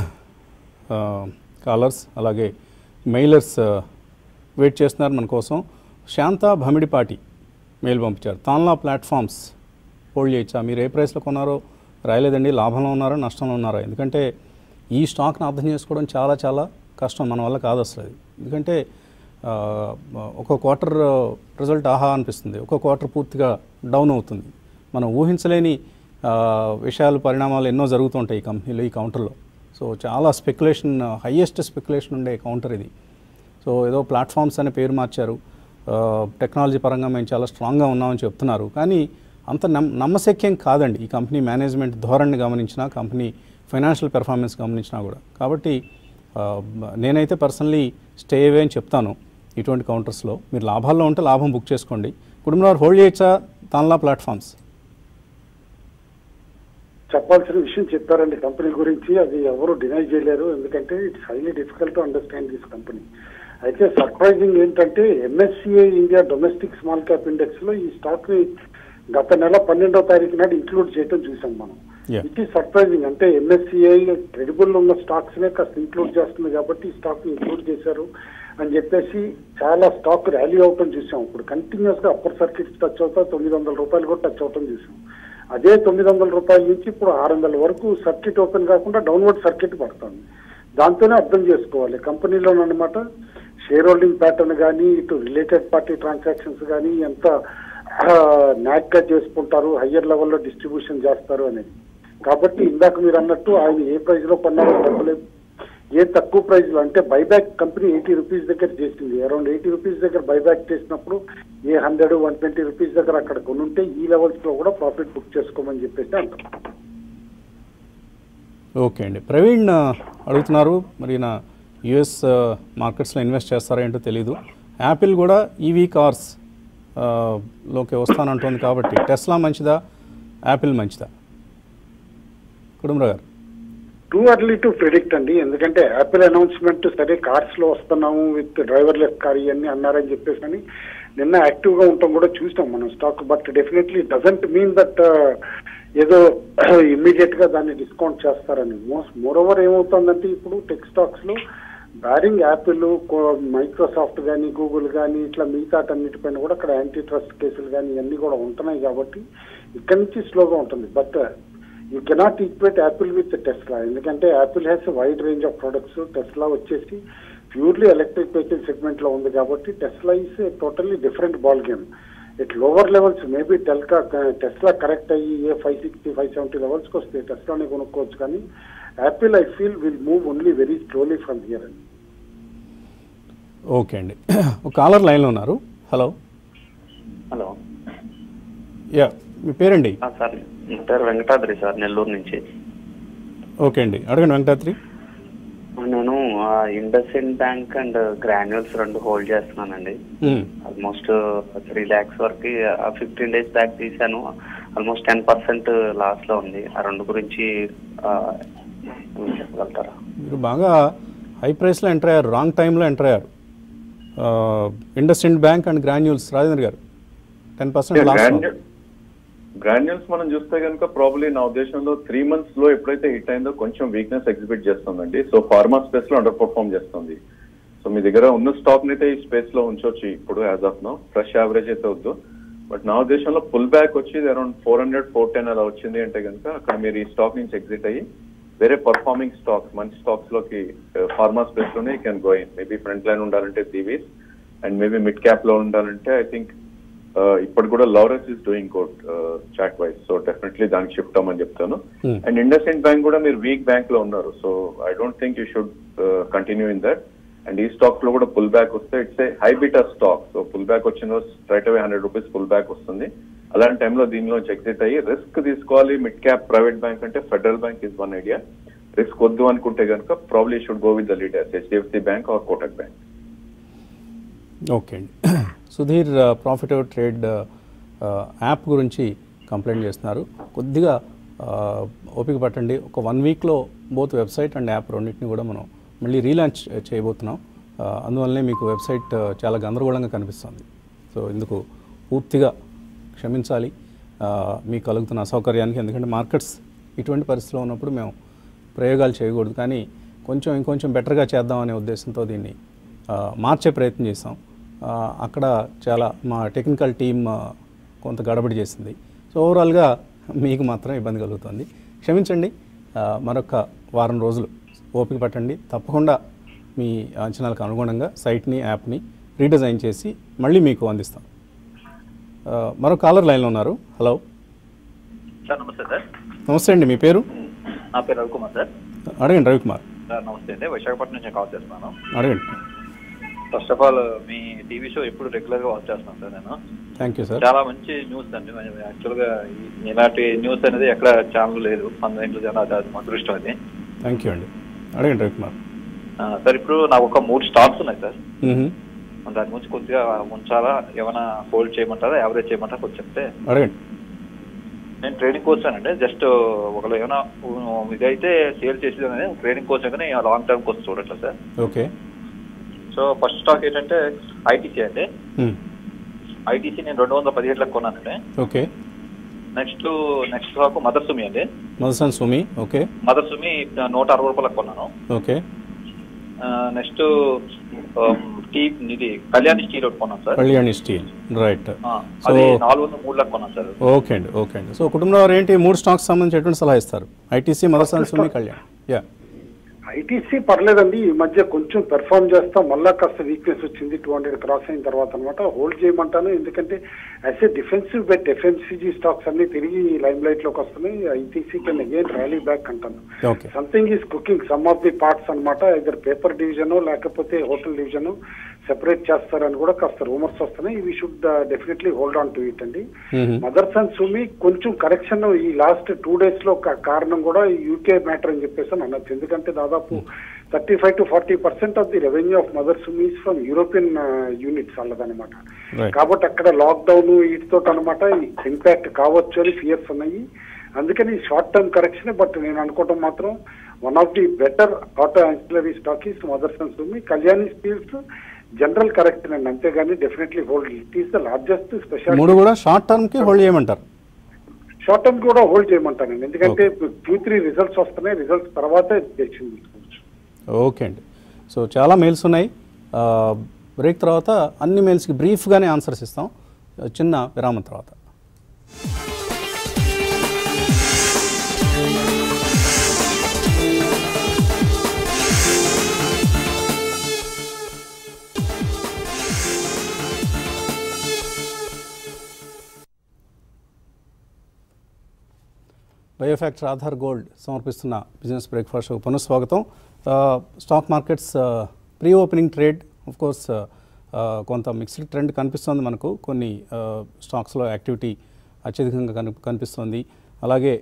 కాలర్స్ అలాగే మెయిలర్స్ వెయిట్ చేస్తున్నారు మన కోసం శాంత భమిడిపాటి మెయిల్ పంపించారు తాన్లా ప్లాట్ఫామ్స్ హోల్డ్ చేయొచ్చా మీరు ఏ ప్రైస్లో కొన్నారో రాయలేదండి లాభంలో ఉన్నారా నష్టంలో ఉన్నారా ఎందుకంటే ఈ స్టాక్ని అర్థం చేసుకోవడం చాలా చాలా కష్టం మన వల్ల కాదు అసలు అది ఎందుకంటే ఆ, ఒక క్వార్టర్ రిజల్ట్ ఆహా అనిపిస్తుంది ఒక క్వార్టర్ పూర్తిగా డౌన్ అవుతుంది మనం ఊహించలేని ఆ, విషయాలు పరిణామాలు ఎన్నో జరుగుతుంటాయి ఈ కంపెనీలో ఈ కౌంటర్లో సో చాలా స్పెక్యులేషన్ హయ్యెస్ట్ స్పెక్యులేషన్ ఉండే కౌంటర్ ఇది సో ఏదో ప్లాట్ఫామ్స్ అనే పేరు మార్చారు ఆ, టెక్నాలజీ పరంగా మేము చాలా స్ట్రాంగ్గా ఉన్నామని చెప్తున్నారు కానీ అంత నమ్ నమ్మశక్యం కాదండి ఈ కంపెనీ మేనేజ్మెంట్ ధోరణిని గమనించినా కంపెనీ ఫైనాన్షియల్ పెర్ఫార్మెన్స్ గమనించినా కూడా కాబట్టి ఆ, నేనైతే పర్సనలీ స్టే అవే అని చెప్తాను ఇటువంటి కౌంటర్స్లో మీరు లాభాల్లో ఉంటే లాభం బుక్ చేసుకోండి కుటుంబంలో హోల్డ్ చేయొచ్చా తాన్లా ప్లాట్ఫామ్స్ చెప్పాల్సిన విషయం చెప్పారండి కంపెనీ గురించి అది ఎవరు డినై చేయలేరు ఎందుకంటే it's highly difficult to understand this company అయితే సర్ప్రైజింగ్ ఏంటంటే MSCI India domestic small cap index లో ఈ స్టాక్ ని గత నెల పన్నెండో తారీఖు నాడు ఇంక్లూడ్ చేయడం చూసాం మనం Yeah. ఇట్ ఈస్ సర్ప్రైజింగ్ అంటే ఎంఎస్సిఐ క్రెడిబుల్ ఉన్న స్టాక్స్ నే కాస్త ఇంక్లూడ్ చేస్తుంది కాబట్టి ఈ స్టాక్ ని ఇంక్లూడ్ చేశారు అని చెప్పేసి చాలా స్టాక్ ర్యాలీ అవటం చూసాం ఇప్పుడు కంటిన్యూస్ గా అప్పర్ సర్కిట్స్ టచ్ అవుతా తొమ్మిది వందల రూపాయలు కూడా టచ్ అవటం చూసాం అదే తొమ్మిది వందల రూపాయల నుంచి ఇప్పుడు ఆరు వందల వరకు సర్కిట్ ఓపెన్ కాకుండా డౌన్వర్డ్ సర్కిట్ పడుతుంది దాంతోనే అర్థం చేసుకోవాలి కంపెనీలో అనమాట షేర్ హోల్డింగ్ ప్యాటర్న్ కానీ ఇటు రిలేటెడ్ పార్టీ ట్రాన్సాక్షన్స్ కానీ ఎంత నాక్ గా చేసుకుంటారు హయ్యర్ లెవెల్లో డిస్ట్రిబ్యూషన్ చేస్తారు అనేది కాబట్టి ఇందాక మీరు అన్నట్టు ఆయన ఏ ప్రైస్ లో కొన్నారో చెప్పలేదు ఏ తక్కువ ప్రైస్ లో అంటే బైబ్యాక్ కంపెనీ ఎయిటీ రూపీస్ దగ్గర చేసింది అరౌండ్ ఎయిటీ రూపీస్ దగ్గర బైబ్యాక్ చేసినప్పుడు a hundred one twenty rupees దగ్గర అక్కడ కొనుంటే ఈ లెవెల్స్ లో కూడా ప్రాఫిట్ బుక్ చేసుకోమని చెప్పేసి అంటాం ఓకే అండి ప్రవీణ్ ఆ, అడుగుతున్నారు మరి నా యుఎస్ మార్కెట్స్లో ఇన్వెస్ట్ చేస్తారా ఏంటో తెలీదు యాపిల్ కూడా ఈవీ కార్స్ ఆ, లోకి వస్తానంటుంది కాబట్టి టెస్లా మంచిదా యాపిల్ మంచిదా కుటుంబరావు గారు టూ అర్లీ టు ప్రిడిక్ట్ అండి ఎందుకంటే యాపిల్ అనౌన్స్మెంట్ సరే కార్స్ లో వస్తున్నాము విత్ డ్రైవర్లెస్ కార్ ఇవన్నీ అన్నారని చెప్పేసి అని నిన్న యాక్టివ్ గా ఉంటాం కూడా చూసాం మనం stock but definitely doesn't mean that ఏదో ఇమ్మీడియట్ గా దాన్ని డిస్కౌంట్ చేస్తారని మోస్ట్ మోరోవర్ ఏమవుతుందంటే ఇప్పుడు టెక్ స్టాక్స్ లో బ్యారింగ్ యాపిల్ మైక్రోసాఫ్ట్ కానీ గూగుల్ కానీ ఇట్లా మిగతాటన్నిటిపైన కూడా అక్కడ యాంటీ ట్రస్ట్ కేసులు కానీ ఇవన్నీ కూడా ఉంటున్నాయి కాబట్టి ఇక్కడి నుంచి స్లోగా ఉంటుంది but you cannot equate Apple with Tesla ఎందుకంటే Apple has wide range of products Tesla వచ్చేసి ప్యూర్లీ ఎలక్ట్రిక్ వెహికల్ సెగ్మెంట్ లో ఉంది కాబట్టి Tesla is totally different ball game it lower levels maybe టెల్కా టెస్లా కరెక్ట్ అయ్యి a five sixty five seventy లెవెల్స్కి వస్తే టెస్లానే కొనుక్కోవచ్చు కానీ Apple I feel will move only very slowly from here అండి ఓకే అండి ఒక కాలర్ లైన్లో ఉన్నారు హలో హలో యా మీ పేరండి ఆ, సార్ నా పేరు వెంకటాద్రి సార్ నెల్లూరు నుంచి ఓకే అండి అడగండి వెంకటాద్రి నేను ఇండస్ఇండ్ బ్యాంక్ అండ్ గ్రాన్యువల్స్ రెండు హోల్డ్ చేస్తున్నానండి మ్మ్. ఆల్మోస్ట్ త్రీ ల్యాక్స్ వరకు ఫిఫ్టీన్ డేస్ బ్యాక్ తీసాను ఆల్మోస్ట్ టెన్ పర్సెంట్ లాస్ లో ఉంది ఆ రెండు గురించి ఆ, ఏమైనా చెప్పగలుగుతారా మీరు బాగా హై ప్రైస్లో ఎంటర్ అయ్యారు రాంగ్ టైంలో ఎంటర్ అయ్యారు IndusInd bank and granules Rajendra గారు టెన్ పర్సెంట్ లాస్ గ్రాన్యూల్స్ మనం చూస్తే కనుక ప్రాబ్లీ నా ఉద్దేశంలో త్రీ మంత్స్ లో ఎప్పుడైతే హిట్ అయిందో కొంచెం వీక్నెస్ ఎగ్జిబిట్ చేస్తుందండి సో ఫార్మా స్పేస్ లో అండర్ పర్ఫార్మ్ చేస్తుంది సో మీ దగ్గర ఉన్న స్టాక్ అయితే ఈ స్పేస్ లో ఉంచవచ్చు ఇప్పుడు as of no fresh average అయితే వద్దు బట్ నా ఉద్దేశంలో పుల్ బ్యాక్ వచ్చి around four hundred four ten అలా వచ్చింది అంటే కనుక అక్కడ మీరు ఈ స్టాక్ నుంచి ఎగ్జిట్ అయ్యి వేరే పర్ఫార్మింగ్ స్టాక్స్ మంచి స్టాక్స్ లోకి ఫార్మా స్పేస్ లోనే can go in maybe front line ఉండాలంటే Divi's and maybe mid cap లో ఉండాలంటే ఐ థింక్ ఇప్పుడు కూడా Laurus is doing good chart wise so definitely దానికి షిఫ్ట్ అవ్వమని చెప్తాను Hmm. And IndusInd bank కూడా మీరు వీక్ బ్యాంక్ లో ఉన్నారు so I don't think you should continue in that and ఈ స్టాక్ లో కూడా పుల్ బ్యాక్ వస్తే it's a high beta stock so pull back వచ్చిన straight away hundred rupees pull back వస్తుంది అలాంటి టైంలో దీనిలో ఎగ్జిట్ అయ్యి రిస్క్ తీసుకోవాలి మిడ్ క్యాప్ ప్రైవేట్ బ్యాంక్ అంటే federal bank is one idea risk వద్దు అనుకుంటే కనుక probably should go with the leaders HDFC bank or Kotak bank okay అండి సుధీర్ ప్రాఫిట్ ట్రేడ్ యాప్ గురించి కంప్లైంట్ చేస్తున్నారు కొద్దిగా ఆ, ఓపిక పట్టండి ఒక వన్ వీక్లో బోత్ వెబ్సైట్ అండ్ యాప్ రెండింటిని కూడా మనం మళ్ళీ రీలాంచ్ చేయబోతున్నాం ఆ, అందువల్లనే మీకు వెబ్సైట్ ఆ, చాలా గందరగోళంగా కనిపిస్తుంది సో ఇందుకు పూర్తిగా క్షమించాలి ఆ, మీకు కలుగుతున్న అసౌకర్యానికి ఎందుకంటే మార్కెట్స్ ఇటువంటి పరిస్థితిలో ఉన్నప్పుడు మేము ప్రయోగాలు చేయకూడదు కానీ కొంచెం ఇంకొంచెం బెటర్గా చేద్దామనే ఉద్దేశంతో దీన్ని ఆ, మార్చే ప్రయత్నం చేసాం ఆ, అక్కడ చాలా మా టెక్నికల్ టీమ్ ఆ, కొంత గడబడి చేసింది సో ఓవరాల్గా మీకు మాత్రం ఇబ్బంది కలుగుతుంది క్షమించండి ఆ, మరొక వారం రోజులు ఓపిక పట్టండి తప్పకుండా మీ అంచనాలకు అనుగుణంగా సైట్ని యాప్ని రీడిజైన్ చేసి మళ్ళీ మీకు అందిస్తాం ఆ, మరో కాలర్ లైన్లో ఉన్నారు హలో సార్ నమస్తే సార్ నమస్తే అండి మీ పేరు నా పేరు రవికుమార్ సార్ అడగండి రవికుమార్ సార్ నమస్తే అండి విశాఖపట్నం నుంచి కాల్ చేస్తున్నాను అడగండి ఫస్ట్ ఆఫ్ ఆల్ మీ టీవీ షో ఎప్పుడు రెగ్యులర్ గా వాచ్ చేస్తున్నాను సార్ నేను థ్యాంక్ యూ సార్ చాలా మంచి న్యూస్ అండి యాక్చువల్ గా ఈ- ఇలాంటి న్యూస్ అనేది ఎక్కడ ఛానల్ లేదు మన ఇంట్లో చాలా అది మా అదృష్టం అది థ్యాంక్ యూ అండి అడగండి రవికుమార్ ఆ, సార్ ఇప్పుడు నాకు ఒక మూడు స్టాక్స్ ఉన్నాయి సార్ మ్మ్. దాని గురించి కొద్దిగా ఉంచాలా ఏమైనా హోల్డ్ చేయమంటారా యావరేజ్ చేయమంటారా కొంచెం చెప్తే అడగండి నేను ట్రేడింగ్ కోసానండి జస్ట్ ఒకవేళ ఏమైనా ఉ- ఇదైతే సేల్ చేసేది అనేది ట్రేడింగ్ కోసం కానీ లాంగ్ టర్మ్ కోసం చూడట్లేదు sir okay so first stock ఏంటంటే ఐటీసీ అండి మ్మ్. ఐటీసీ నేను రెండు వందల పదిహేడులకు కొన్నానండి okay next next stock Mother Sumi అండి మధుసన్ సుమి ఓకే మదర్ సుమి నూట అరవై రూపాయలకు కొన్నాను ఓకే నెక్స్ట్ టీ ఇది కళ్యాణి స్టీల్ ఒకటి కొన్నాను sir Kalyani steel right ah, so అది నాలుగు వందల మూడులకు కొన్నాను సార్ ఓకే అండి ఓకే అండి సో కుటుంబంలో వారు ఏంటి మూడు స్టాక్స్ సంబంధించి ఎటువంటి సలహా ఇస్తారు ఐటీసీ మదర్సన్ సుమి కళ్యాణ్ యా ఐటీసీ పర్లేదండి ఈ మధ్య కొంచెం పెర్ఫార్మ్ చేస్తా మళ్ళా కాస్త వీక్నెస్ వచ్చింది టూ హండ్రెడ్ క్రాస్ అయిన తర్వాత అనమాట హోల్డ్ చేయమంటాను ఎందుకంటే as a defensive bet FMCG stocks అన్ని తిరిగి లైమ్ లైట్ లోకి వస్తున్నాయి ITC can again rally back అంటాను okay something is cooking some of the parts అనమాట ఇద్దరు పేపర్ డివిజన్ లేకపోతే హోటల్ డివిజన్ సెపరేట్ చేస్తారని కూడా కాస్త రూమర్స్ వస్తున్నాయి we should definitely hold on to it అండి మ్మ్. మదర్స్ అండ్ సుమి కొంచెం కరెక్షన్ ఈ లాస్ట్ టూ డేస్ లో కా- కారణం కూడా యూకే మ్యాటర్ అని చెప్పేసి అని అనొచ్చు ఎందుకంటే దాదాపు thirty five to forty percent of the revenue of Mother Sumi's from European units అల్లదనమాట రైట్ కాబట్టి అక్కడ లాక్డౌన్ వీటితో అనమాట ఇంపాక్ట్ కావచ్చు అని ఫియర్స్ ఉన్నాయి అందుకని షార్ట్ టర్మ్ కరెక్షన్ బట్ నేను అనుకోవటం మాత్రం one of the better auto ancillary stock is Mothers and Sumi Kalyani steels general correction అండి అంతేగాని definitely hold it is the largest special మూడు కూడా షార్ట్ టర్మ్కి హోల్డ్ చేయమంటారు షార్ట్ టర్మ్ కూడా హోల్డ్ చేయమంటానండి ఎందుకంటే క్యూ త్రీ రిజల్ట్స్ వస్తున్నాయి రిజల్ట్స్ తర్వాత డెసిషన్ తీసుకోవచ్చు ఓకే అండి సో చాలా మెయిల్స్ ఉన్నాయి బ్రేక్ తర్వాత అన్ని మెయిల్స్కి బ్రీఫ్గానే ఆన్సర్స్ ఇస్తాం చిన్న విరామం తర్వాత బయోఫ్యాక్టర్ ఆధార్ గోల్డ్ సమర్పిస్తున్న బిజినెస్ బ్రేక్ఫాస్ట్ షో పునఃస్వాగతం ఆ, స్టాక్ మార్కెట్స్ ఆ, pre opening trade of course ఆ, ఆ, కొంత మిక్స్డ్ ట్రెండ్ కనిపిస్తుంది మనకు కొన్ని ఆ, స్టాక్స్లో యాక్టివిటీ అత్యధికంగా కని కనిపిస్తుంది అలాగే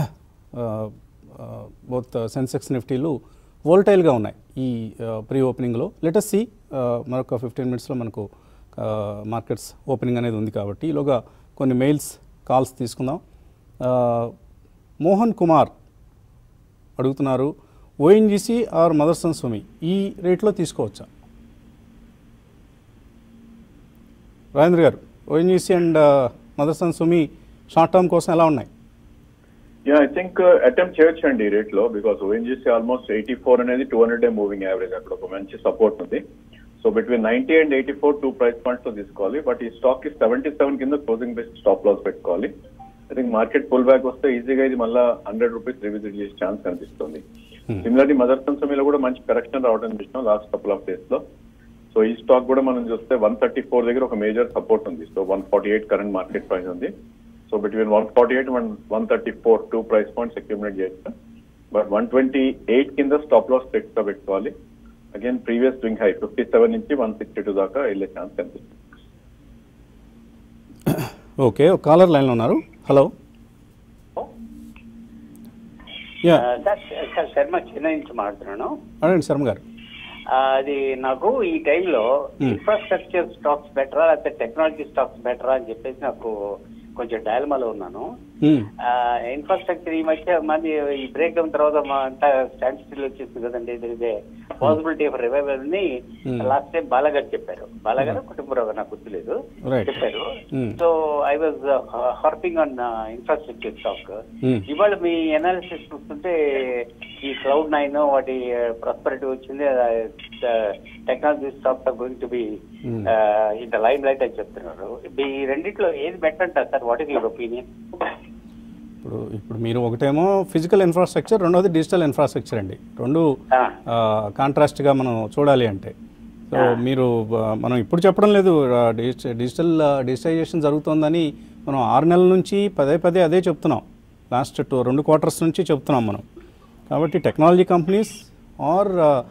బోత్ సెన్సెక్స్ నిఫ్టీలు వోల్టైల్గా ఉన్నాయి ఈ ప్రీ ఓపెనింగ్లో లెటస్ సి మరొక ఫిఫ్టీన్ మినిట్స్లో మనకు మార్కెట్స్ ఓపెనింగ్ అనేది ఉంది కాబట్టి ఈలోగా కొన్ని మెయిల్స్ కాల్స్ తీసుకుందాం ఆ, మోహన్ కుమార్ అడుగుతున్నారు ఓఎన్జీసీ ఆర్ మదర్సన్ సుమి ఈ రేట్లో తీసుకోవచ్చా Rajendra garu ONGC and Motherson Sumi short term కోసం ఎలా ఉన్నాయి యా ఐ థింక్ అటెంప్ట్ చేయొచ్చండి ఈ రేట్ లో because ONGC almost eighty four అనేది two hundred day moving average అక్కడ ఒక మంచి సపోర్ట్ ఉంది so between ninety and eighty four to price points లో తీసుకోవాలి బట్ ఈ స్టాక్ కి సెవెంటీ సెవెన్ కింద క్లోజింగ్ బేస్ స్టాప్ లాస్ పెట్టుకోవాలి I think market pull back వస్తే ఈజీగా ఇది మళ్ళీ హండ్రెడ్ రూపీస్ రివిజిట్ చేసే ఛాన్స్ కనిపిస్తుంది సిమిలర్లీ మదర్ కన్సమీలో కూడా మంచి కరెక్షన్ రావడం చూసినాం లాస్ట్ కపుల్ ఆఫ్ డేస్ లో సో ఈ స్టాక్ కూడా మనం చూస్తే వన్ థర్టీ ఫోర్ దగ్గర ఒక మేజర్ సపోర్ట్ ఉంది so one forty eight current market price ఉంది so between one forty eight one one thirty four to price points accumulate చేయొచ్చు బట్ వన్ ట్వంటీ ఎయిట్ కింద స్టాప్ లాస్ గా పెట్టుకోవాలి again previous swing high fifty seven నుంచి one sixty two దాకా వెళ్ళే chance కనిపిస్తుంది okay ఒక కాలర్ లైన్లో ఉన్నారు hello yeah sir sir Sharma Chennai నుంచి మాట్లాడుతున్నాను అడగండి శర్మ గారు ఆ, అది నాకు ఈ టైంలో ఇన్ఫ్రాస్ట్రక్చర్ స్టాక్స్ బెటరా లేకపోతే టెక్నాలజీ స్టాక్స్ బెటరా అని చెప్పేసి నాకు కొంచెం డైలమాలో ఉన్నాను Hmm. ఇన్ఫ్రాస్ట్రక్చర్ ఈ మధ్య మంది ఈ బ్రేక్ డౌన్ తర్వాత మా అంతా స్టాండ్ స్టిల్ వచ్చేసింది కదండి ఇదే పాసిబిలిటీ ఆఫ్ రివైవల్ ని Hmm. లాస్ట్ టైం బాలగారు చెప్పారు బాలగారు కుటుంబరావు గారు నాకు గుర్తులేదు Right. చెప్పారు Hmm. So I was harping on infrastructure stock Hmm. ఇవాళ మీ అనాలిసిస్ చూస్తుంటే ఈ క్లౌడ్ నైన్ వాటి ప్రాస్పరిటీ వచ్చింది technology stocks are going to be Hmm. In the limelight అని చెప్తున్నారు ఈ రెండిట్లో ఏది బెటర్ అంటారు sir what is your opinion ఇప్పుడు ఇప్పుడు మీరు ఒకటేమో ఫిజికల్ ఇన్ఫ్రాస్ట్రక్చర్ రెండోది డిజిటల్ ఇన్ఫ్రాస్ట్రక్చర్ అండి రెండు Ah. కాంట్రాస్ట్గా మనం చూడాలి అంటే సో మీరు ఆ, మనం ఇప్పుడు చెప్పడం లేదు ఆ, డిజిట- డిజిటల్ ఆ, డిజిటలైజేషన్ జరుగుతోందని మనం ఆరు నెలల నుంచి పదే పదే అదే చెప్తున్నాం లాస్ట్ టూ రెండు క్వార్టర్స్ నుంచి చెప్తున్నాం మనం కాబట్టి technology companies are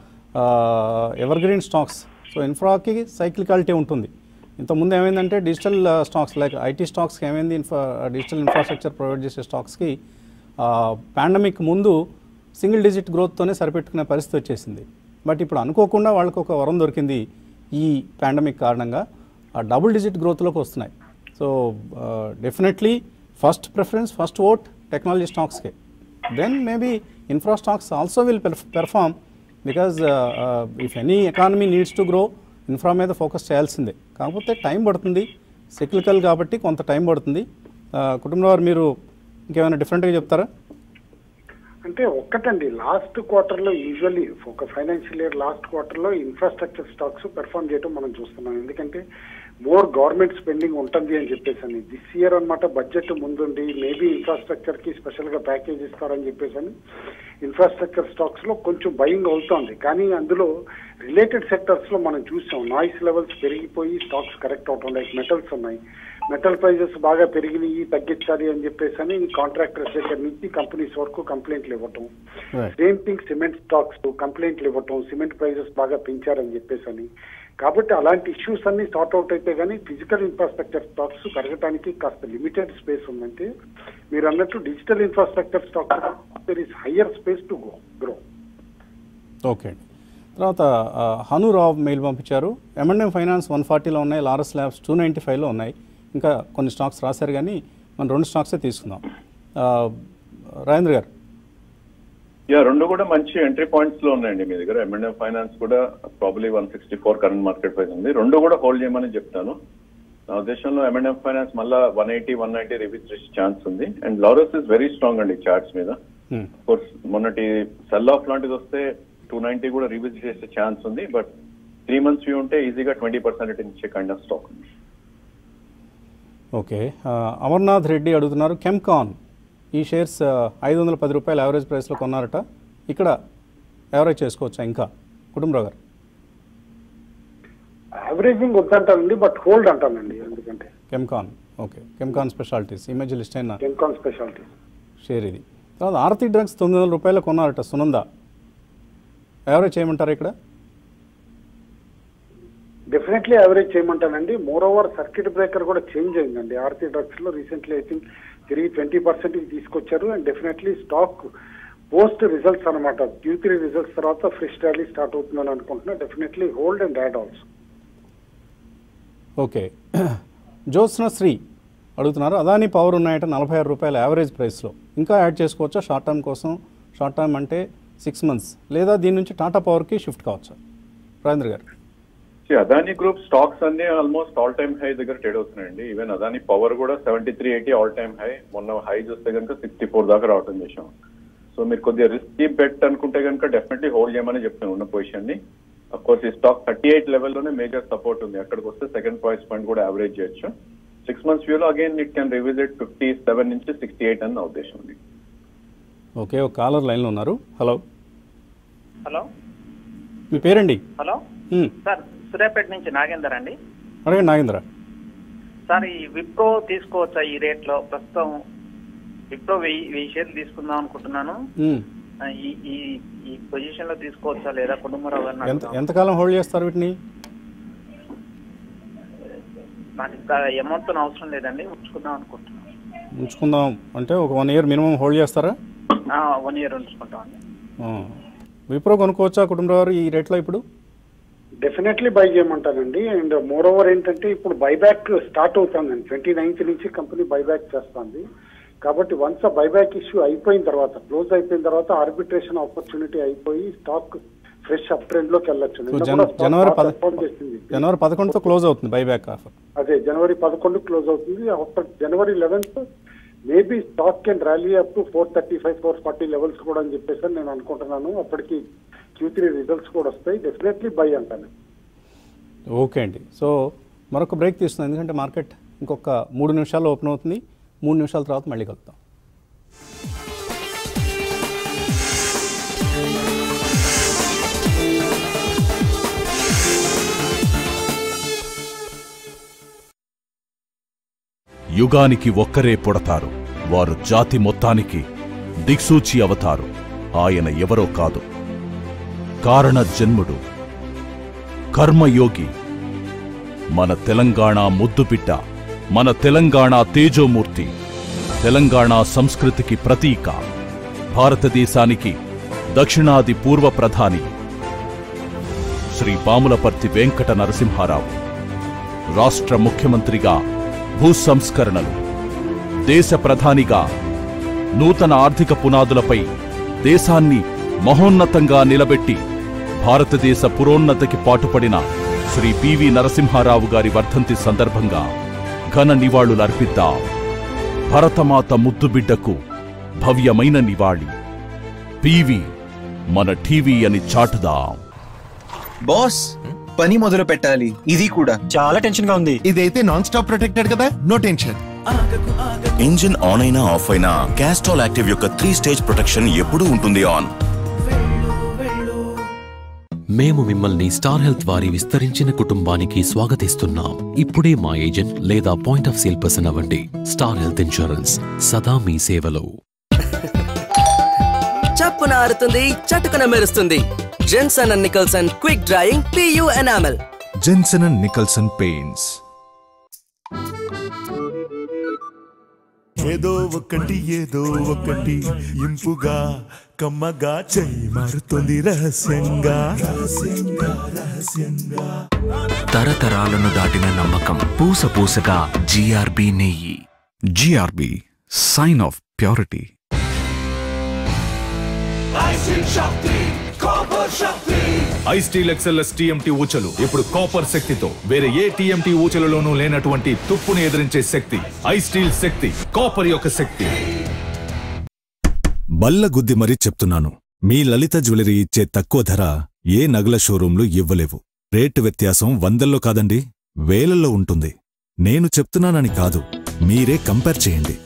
evergreen stocks so ఇన్ఫ్రాకి సైక్లికాలిటీ ఉంటుంది ఇంతకుముందు ఏమైందంటే డిజిటల్ స్టాక్స్ లైక్ ఐటీ స్టాక్స్కి ఏమైంది ఇన్ఫ్రా డిజిటల్ ఇన్ఫ్రాస్ట్రక్చర్ ప్రొవైడ్ చేసే స్టాక్స్కి పాండమిక్ ముందు సింగిల్ డిజిట్ గ్రోత్తోనే సరిపెట్టుకునే పరిస్థితి వచ్చేసింది బట్ ఇప్పుడు అనుకోకుండా వాళ్ళకి ఒక వరం దొరికింది ఈ పాండమిక్ కారణంగా ఆ డబుల్ డిజిట్ గ్రోత్లోకి వస్తున్నాయి so definitely first preference first vote technology స్టాక్స్కే then maybe infra stocks also will perform because if any economy needs to grow infra మీద ఫోకస్ చేయాల్సిందే కాకపోతే టైం పడుతుంది సిక్లికల్ కాబట్టి కొంత టైం పడుతుంది కుటుంబం వారు మీరు ఇంకేమైనా డిఫరెంట్గా చెప్తారా అంటే ఒక్కటండి లాస్ట్ క్వార్టర్ లో యూజువల్లీ ఒక ఫైనాన్షియల్ ఇయర్ లాస్ట్ క్వార్టర్ లో ఇన్ఫ్రాస్ట్రక్చర్ స్టాక్స్ పెర్ఫామ్ చేయడం మనం చూస్తున్నాం ఎందుకంటే మోర్ గవర్నమెంట్ స్పెండింగ్ ఉంటుంది అని చెప్పేసి అని దిస్ ఇయర్ అనమాట బడ్జెట్ ముందుండి మేబీ ఇన్ఫ్రాస్ట్రక్చర్ కి స్పెషల్ గా ప్యాకేజ్ ఇస్తారని చెప్పేసి అని ఇన్ఫ్రాస్ట్రక్చర్ స్టాక్స్ లో కొంచెం బయింగ్ అవుతోంది కానీ అందులో రిలేటెడ్ సెక్టర్స్ లో మనం చూసాం నాయిస్ లెవెల్స్ పెరిగిపోయి స్టాక్స్ కరెక్ట్ అవటం లైక్ మెటల్స్ ఉన్నాయి మెటల్ ప్రైజెస్ బాగా పెరిగినాయి తగ్గించాలి అని చెప్పేసి అని కాంట్రాక్టర్స్ దగ్గర నుంచి కంపెనీస్ వరకు కంప్లైంట్లు ఇవ్వటం Right. Same thing cement stocks కంప్లైంట్లు ఇవ్వటం సిమెంట్ ప్రైజెస్ బాగా పెంచారని చెప్పేసి అని కాబట్టి అలాంటి ఇష్యూస్ అన్ని సార్ట్ అవుట్ అయితే కానీ ఫిజికల్ ఇన్ఫ్రాస్ట్రక్చర్ స్టాక్స్ పెరగడానికి కాస్త లిమిటెడ్ స్పేస్ ఉందంటే మీరు అన్నట్టు digital infrastructure stocks there is higher space to go grow okay అండి తర్వాత ఆ, హనురావ్ మెయిల్ పంపించారు ఎంఎండ్ఎం ఫైనాన్స్ వన్ ఫార్టీలో ఉన్నాయి లారస్ ల్యాబ్స్ టూ నైంటీ ఫైవ్లో ఉన్నాయి ఇంకా కొన్ని స్టాక్స్ రాశారు కానీ మనం రెండు స్టాక్సే తీసుకుందాం ఆ, రాజేంద్ర గారు యా రెండు కూడా మంచి ఎంట్రీ పాయింట్స్ లో ఉన్నాయండి మీ దగ్గర ఎంఎండ్ఎం ఫైనాన్స్ కూడా probably one sixty four current market price ఉంది రెండు కూడా హోల్డ్ చేయమని చెప్తాను నా ఉద్దేశంలో ఎంఎండ్ఎం ఫైనాన్స్ మళ్ళా one eighty one ninety revisit చేసే ఛాన్స్ ఉంది and Laurus is very strong అండి చార్ట్స్ మీద Hmm. కోర్స్ మొన్నటి సెల్ ఆఫ్ లాంటిది వస్తే టూ నైన్టీ కూడా రివిజిట్ చేసే ఛాన్స్ ఉంది బట్ త్రీ మంత్స్ వ్యూ ఉంటే ఈజీగా ట్వంటీ పర్సెంట్ రిటర్న్ ఇచ్చే కైండ్ ఆఫ్ స్టాక్ ఉంది ఓకే ఆ, అమర్నాథ్ రెడ్డి అడుగుతున్నారు కెమ్కాన్ ఈ షేర్స్ ఐదు వందల పది రూపాయలు యావరేజ్ ప్రైస్లో కొన్నారట ఇక్కడ యావరేజ్ చేసుకోవచ్చా ఇంకా కుటుంబరావు గారు యావరేజింగ్ వద్దంటానండి బట్ హోల్డ్ అంటానండి ఎందుకంటే కెమ్కాన్ ఓకే కెమ్కాన్ స్పెషాలిటీస్ ఈ మధ్య లిస్ట్ అయిన కెమ్కాన్ స్పెషాలిటీ షేర్ ఇది తర్వాత ఆర్తి డ్రగ్స్ తొమ్మిది వందల రూపాయలు కొన్నారట సునంద యావరేజ్ చేయమంటారా ఇక్కడ డెఫినెట్లీ యావరేజ్ చేయమంటానండి మోర్ ఓవర్ సర్క్యూట్ బ్రేకర్ కూడా చేంజ్ అయిందండి ఆర్తి డ్రగ్స్ లో రీసెంట్లీ ఐ థింక్ తిరిగి ట్వంటీ పర్సెంట్ తీసుకొచ్చారు and definitely stock post results అనమాట క్యూ త్రీ రిజల్ట్స్ తర్వాత ఫ్రెష్ ర్యాలీ స్టార్ట్ అవుతుందని అనుకుంటున్నా definitely hold and add also okay Jyotsna Sri అడుగుతున్నారు అదాని పవర్ ఉన్నాయట నలభై ఆరు రూపాయల యావరేజ్ ప్రైస్లో ఇంకా యాడ్ చేసుకోవచ్చా షార్ట్ టర్మ్ కోసం షార్ట్ టర్మ్ అంటే సిక్స్ మంత్స్ లేదా దీని నుంచి టాటా పవర్కి షిఫ్ట్ కావచ్చా Rajendra garu See, Adani group stocks అన్ని ఆల్మోస్ట్ ఆల్ టైమ్ హై దగ్గర ట్రేడ్ అవుతున్నాయండి ఈవెన్ అదాని పవర్ కూడా seventy three eighty all time high మొన్న హై చూస్తే కనుక సిక్స్టీ ఫోర్ దాకా రావటం చేసాం సో మీరు కొద్దిగా రిస్కీ బెట్ అనుకుంటే కనుక డెఫినెట్లీ హోల్డ్ చేయమని చెప్తాను ఉన్న పొజిషన్ ని అఫ్ కోర్స్ ఈ స్టాక్ థర్టీ ఎయిట్ లెవెల్లోనే మేజర్ సపోర్ట్ ఉంది అక్కడికి వస్తే సెకండ్ ప్రైస్ పాయింట్ కూడా యావరేజ్ చేయొచ్చు సిక్స్ మంత్స్ వ్యూలో again it can revisit fifty seven నుంచి సిక్స్టీ ఎయిట్ అని నా ఉద్దేశం ఉంది ఓకే ఒక కాలర్ లైన్లో ఉన్నారు హలో హలో మీ పేరండి హలో మ్, సార్ సూర్యాపేట నుంచి నాగేందర్ అండి అడగండి నాగేంద్ర సార్ ఈ విప్రో తీసుకోవచ్చా ఈ రేట్ లో ప్రస్తుతం విప్రో వెయ్యి వెయ్యి షేర్లు తీసుకుందాం అనుకుంటున్నాను మ్, ఆ, ఈ ఈ ఈ పొజిషన్ లో తీసుకోవచ్చా లేదా కుటుంబరావు గారిని ఎంత అడుగుదాం. ఎంతకాలం హోల్డ్ చేస్తారు వీటిని నాకు ఇంకా అమౌంట్ అవసరం లేదండి ఉంచుకుందాం అనుకుంటున్నాను ఉంచుకుందాం అంటే ఒక వన్ ఇయర్ మినిమం హోల్డ్ చేస్తారా వన్ ఇయర్ ఉంచుకుంటామండి ఆ. విప్రో కొనుక్కోవచ్చా కుటుంబరావు ఈ రేట్లో ఇప్పుడు డెఫినెట్లీ బై చేయమంటానండి అండ్ మోర్ ఓవర్ ఏంటంటే ఇప్పుడు బైబ్యాక్ స్టార్ట్ అవుతుందండి ట్వంటీ నైన్త్ నుంచి కంపెనీ బైబ్యాక్ చేస్తుంది కాబట్టి వన్స్ ఆ బైబ్యాక్ ఇష్యూ అయిపోయిన తర్వాత క్లోజ్ అయిపోయిన తర్వాత ఆర్బిట్రేషన్ ఆపర్చునిటీ అయిపోయి స్టాక్ ఫ్రెష్ అప్ ట్రెండ్ లోకి వెళ్ళొచ్చు సో నిన్న జన కూడా stock జనవరి బాగా పద perform చేసింది జనవరి పదకొండుతో క్లోజ్ అవుతుంది బైబ్యాక్ ఆఫర్ అదే జనవరి పదకొండు క్లోజ్ అవుతుంది after January eleventh maybe stock can rally up to four thirty five four forty levels కూడా అని చెప్పేసి నేను అనుకుంటున్నాను అప్పటికి క్యూ త్రీ రిజల్ట్స్ కూడా వస్తాయి డెఫినెట్లీ బై అంటాను ఓకే అండి సో మరొక బ్రేక్ తీస్తున్నాం ఎందుకంటే మార్కెట్ ఇంకొక మూడు నిమిషాల్లో ఓపెన్ అవుతుంది మూడు నిమిషాల తర్వాత మళ్ళీ కలుద్దాం యుగానికి ఒక్కరే పుడతారు వారు జాతి మొత్తానికి దిక్సూచి అవతారు ఆయన ఎవరో కాదు కారణ జన్ముడు కర్మయోగి మన తెలంగాణ ముద్దుబిడ్డ మన తెలంగాణ తేజోమూర్తి తెలంగాణ సంస్కృతికి ప్రతీక భారతదేశానికి దక్షిణాది పూర్వ ప్రధాని శ్రీ పాములపర్తి వెంకట నరసింహారావు రాష్ట్ర ముఖ్యమంత్రిగా భూ సంస్కరణలు దేశ ప్రధానిగా నూతన ఆర్థిక పునాదులపై దేశాన్ని మహోన్నతంగా నిలబెట్టి భారతదేశ పురోన్నతికి పాటుపడిన శ్రీ పివి నరసింహారావు గారి వర్ధంతి సందర్భంగా ఘన నివాళులర్పిద్దాం భరతమాత ముద్దుబిడ్డకు భవ్యమైన నివాళి పివి మన టీవీ అని చాటుదాం బాస్ పని మొదలు పెట్టాలి ఇది కూడా చాలా టెన్షన్ గా ఉంది ఇదైతే నాన్ స్టాప్ ప్రొటెక్టెడ్ కదా నో టెన్షన్ ఇంజిన్ ఆన్ అయినా ఆఫ్ అయినా క్యాస్ట్రాల్ యాక్టివ్ యొక్క త్రీ స్టేజ్ ప్రొటెక్షన్ ఎప్పుడూ ఉంటుంది ఆన్ మేము మిమ్మల్ని స్టార్ హెల్త్ వారి విస్తరించిన కుటుంబానికి స్వాగతిస్తున్నాం ఇప్పుడే మా ఏజెంట్ లేదా పాయింట్ ఆఫ్ సేల్ పర్సన్ అవ్వండి స్టార్ హెల్త్ ఇన్సూరెన్స్ సదా మీ సేవలో చప్పున ఆరుతుంది చటుకున మెరుస్తుంది Jenson and Nicholson quick drying PU enamel Jenson and Nicholson paints ఏదో ఒకటి ఏదో ఒకటి ఇంపుగా కమ్మగా చెయ్యి మారుతుంది రహస్యంగా రహస్యంగా రహస్యంగా తరతరాలను దాటిన నమ్మకం పూస పూసగా జిఆర్బి నెయ్యి GRB sign of purity I steel XLS TMT ఊచలు ఇప్పుడు కాపర్ శక్తితో వేరే ఏ టీఎంటీ ఊచలలోనూ లేనటువంటి తుప్పుని ఎదిరించే శక్తి ఐ స్టీల్ శక్తి కాపర్ యొక్క శక్తి బల్ల గుద్ది మరీ చెప్తున్నాను మీ లలిత జ్యువెలరీ ఇచ్చే తక్కువ ధర ఏ నగల షోరూంలు ఇవ్వలేవు రేటు వ్యత్యాసం వందల్లో కాదండి వేలల్లో ఉంటుంది నేను చెప్తున్నానని కాదు మీరే కంపేర్ చేయండి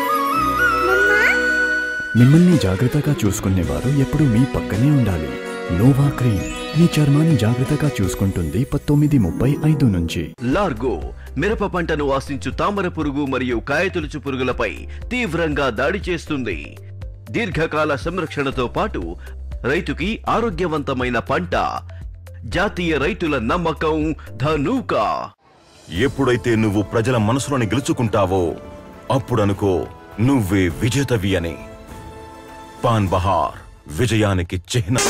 మిమ్మల్ని జాగ్రత్తగా చూసుకునేవారు ఎప్పుడూ మీ పక్కనే ఉండాలి నోవా క్రీమ్ మీ చర్మాన్ని జాగ్రత్తగా చూసుకుంటుంది పంతొమ్మిది ముప్పై ఐదు నుంచి లార్గో మిరప పంటను ఆశించు తామర పురుగు మరియు కాయతొలుచు పురుగులపై తీవ్రంగా దాడి చేస్తుంది దీర్ఘకాల సంరక్షణతో పాటు రైతుకి ఆరోగ్యవంతమైన పంట జాతీయ రైతుల నమ్మకం ధనూకా ఎప్పుడైతే నువ్వు ప్రజల మనసులోని గెలుచుకుంటావో అప్పుడనుకో నువ్వే విజేతవి అని పాన్ బహార్ విజయానికి చిహ్నం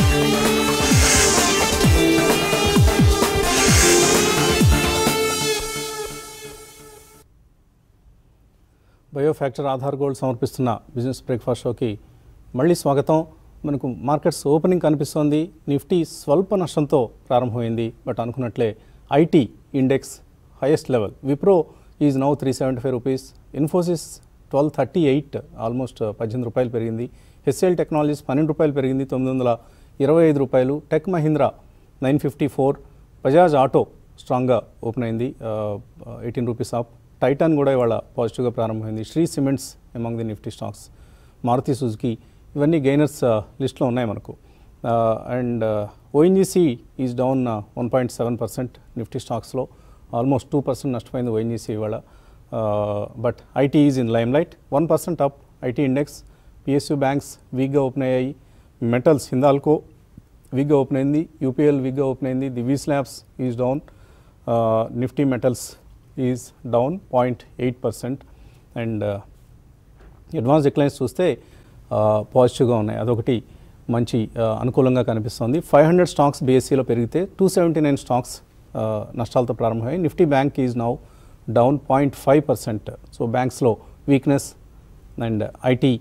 బయోఫ్యాక్చర్ ఆధార్ గోల్డ్ సమర్పిస్తున్న బిజినెస్ బ్రేక్ఫాస్ట్ షోకి మళ్ళీ స్వాగతం మనకు మార్కెట్స్ ఓపెనింగ్ కనిపిస్తోంది నిఫ్టీ స్వల్ప నష్టంతో ప్రారంభమైంది బట్ అనుకున్నట్లే IT index highest level Wipro is now three seventy five rupees Infosys twelve thirty eight almost పద్దెనిమిది రూపాయలు పెరిగింది హెచ్ఎల్ టెక్నాలజీస్ పన్నెండు రూపాయలు పెరిగింది తొమ్మిది వందల ఇరవై ఐదు రూపాయలు tech Mahindra nine fifty four Bajaj auto స్ట్రాంగ్గా ఓపెన్ అయింది ఎయిటీన్ రూపీస్ ఆఫ్ టైటాన్ కూడా ఇవాళ పాజిటివ్గా ప్రారంభమైంది Shree cements among the nifty stocks Maruti Suzuki ఇవన్నీ గెయినర్స్ లిస్ట్లో ఉన్నాయి మనకు and ONGC is down one point seven percent nifty స్టాక్స్లో ఆల్మోస్ట్ టూ పర్సెంట్ నష్టపోయింది ఓఎన్జీసీ ఇవాళ but IT is in lime light one percent up IT index PSU banks వీక్గా open అయ్యాయి metals Hindalco వీక్గా ఓపెన్ అయింది యూపీఎల్ వీక్గా ఓపెన్ అయింది Divi's labs is down nifty metals is down point eight percent and advance declines చూస్తే పాజిటివ్గా ఉన్నాయి అదొకటి మంచి అనుకూలంగా కనిపిస్తుంది ఫైవ్ హండ్రెడ్ స్టాక్స్ బీఎస్సీలో పెరిగితే టూ సెవెంటీ నైన్ స్టాక్స్ నష్టాలతో ప్రారంభమయ్యాయి nifty bank is now down point five percent so బ్యాంక్స్లో weakness and IT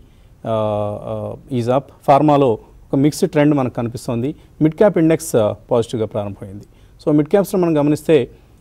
is up ఫార్మాలో ఒక మిక్స్డ్ ట్రెండ్ మనకు కనిపిస్తుంది మిడ్ క్యాప్ ఇండెక్స్ పాజిటివ్గా ప్రారంభమైంది సో మిడ్ క్యాప్స్లో మనం గమనిస్తే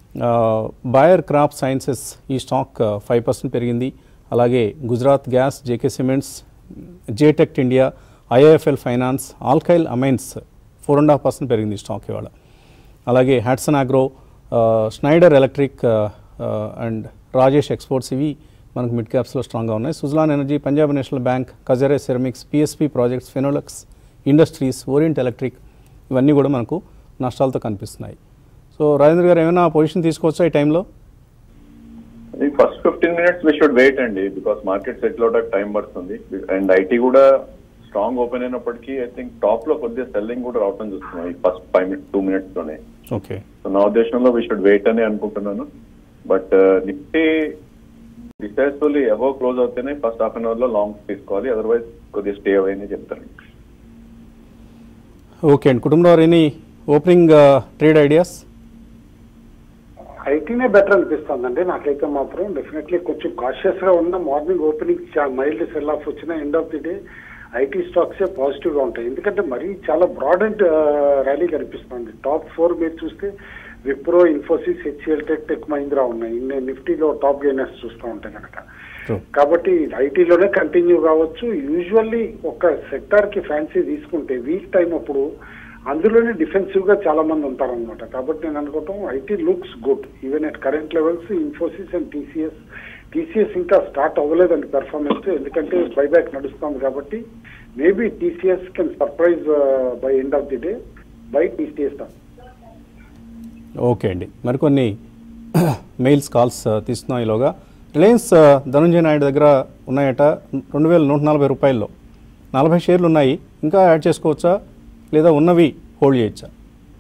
బాయర్ క్రాప్ సైన్సెస్ ఈ స్టాక్ ఫైవ్ పర్సెంట్ పెరిగింది అలాగే Gujarat gas JK cements JTEKT India IIFL finance alkyl amines four and half percent పెరిగింది స్టాక్ ఇవాళ అలాగే Hatsun agro Schneider electric and Rajesh exports ఇవి మనకు మిడ్ క్యాప్స్లో స్ట్రాంగ్గా ఉన్నాయి Suzlon energy Punjab national bank Kajaria ceramics PSP projects ఫెనోలక్స్ ఇండస్ట్రీస్ ఓరియంట్ ఎలక్ట్రిక్ ఇవన్నీ కూడా మనకు నష్టాలతో కనిపిస్తున్నాయి సో రాజేంద్ర గారు ఏమైనా పొజిషన్ తీసుకోవచ్చా ఈ టైంలో first fifteen minutes we should wait అండి బికాస్ మార్కెట్ సెటిల్ అవడానికి టైం పడుతుంది అండ్ ఐటీ కూడా స్ట్రాంగ్ ఓపెన్ అయినప్పటికీ ఐ థింక్ టాప్ లో కొద్దిగా సెల్లింగ్ కూడా రావడం చూస్తున్నాం ఈ first five minutes two minutes లోనే ఓకే సో నా ఉద్దేశంలో వీ షుడ్ వెయిట్ అని అనుకుంటున్నాను but nifty decisively above close అవుతేనే ఫస్ట్ హాఫ్ అన్ అవర్ లో లాంగ్ తీసుకోవాలి అదర్వైజ్ కొద్దిగా స్టే అవే అని చెప్తాను ఓకే అండి కుటుంబంలో ఎనీ ఓపెనింగ్ ట్రేడ్ ఐడియాస్ ఐటీనే బెటర్ అనిపిస్తుందండి నాకైతే మాత్రం డెఫినెట్లీ కొంచెం కాషియస్ గా ఉన్న morning opening mild sell off వచ్చిన end of the day IT stocks positive గా ఉంటాయి ఎందుకంటే మరీ చాలా బ్రాడ్ అండ్ ర్యాలీ కనిపిస్తుంది టాప్ ఫోర్ మీరు చూస్తే Wipro Infosys HCL tech tech Mahindra ఉన్నాయి ఇన్ని నిఫ్టీలో టాప్ గెయినర్స్ చూస్తూ ఉంటాయి కనుక కాబట్టి ఐటీలోనే కంటిన్యూ కావచ్చు యూజువల్లీ ఒక సెక్టార్ కి ఫ్యాన్సీ తీసుకుంటే వీక్ టైం అప్పుడు అందులోనే డిఫెన్సివ్ గా చాలా మంది ఉంటారన్నమాట కాబట్టి నేను అనుకోవటం IT looks good even at current levels Infosys and TCS TCS ఇంకా స్టార్ట్ అవ్వలేదండి పెర్ఫార్మెన్స్ ఎందుకంటే బైబ్యాక్ నడుస్తుంది కాబట్టి maybe TCS can surprise by end of the day by TCS okay అండి మరికొన్ని మెయిల్స్ కాల్స్ తీస్తున్నాం ఈలోగా రిలయన్స్ ధనుంజయ నాయుడు దగ్గర ఉన్నాయట రెండు వేల నూట నలభై రూపాయల్లో నలభై షేర్లు ఉన్నాయి ఇంకా యాడ్ చేసుకోవచ్చా లేదా ఉన్నవి హోల్డ్ చేయొచ్చా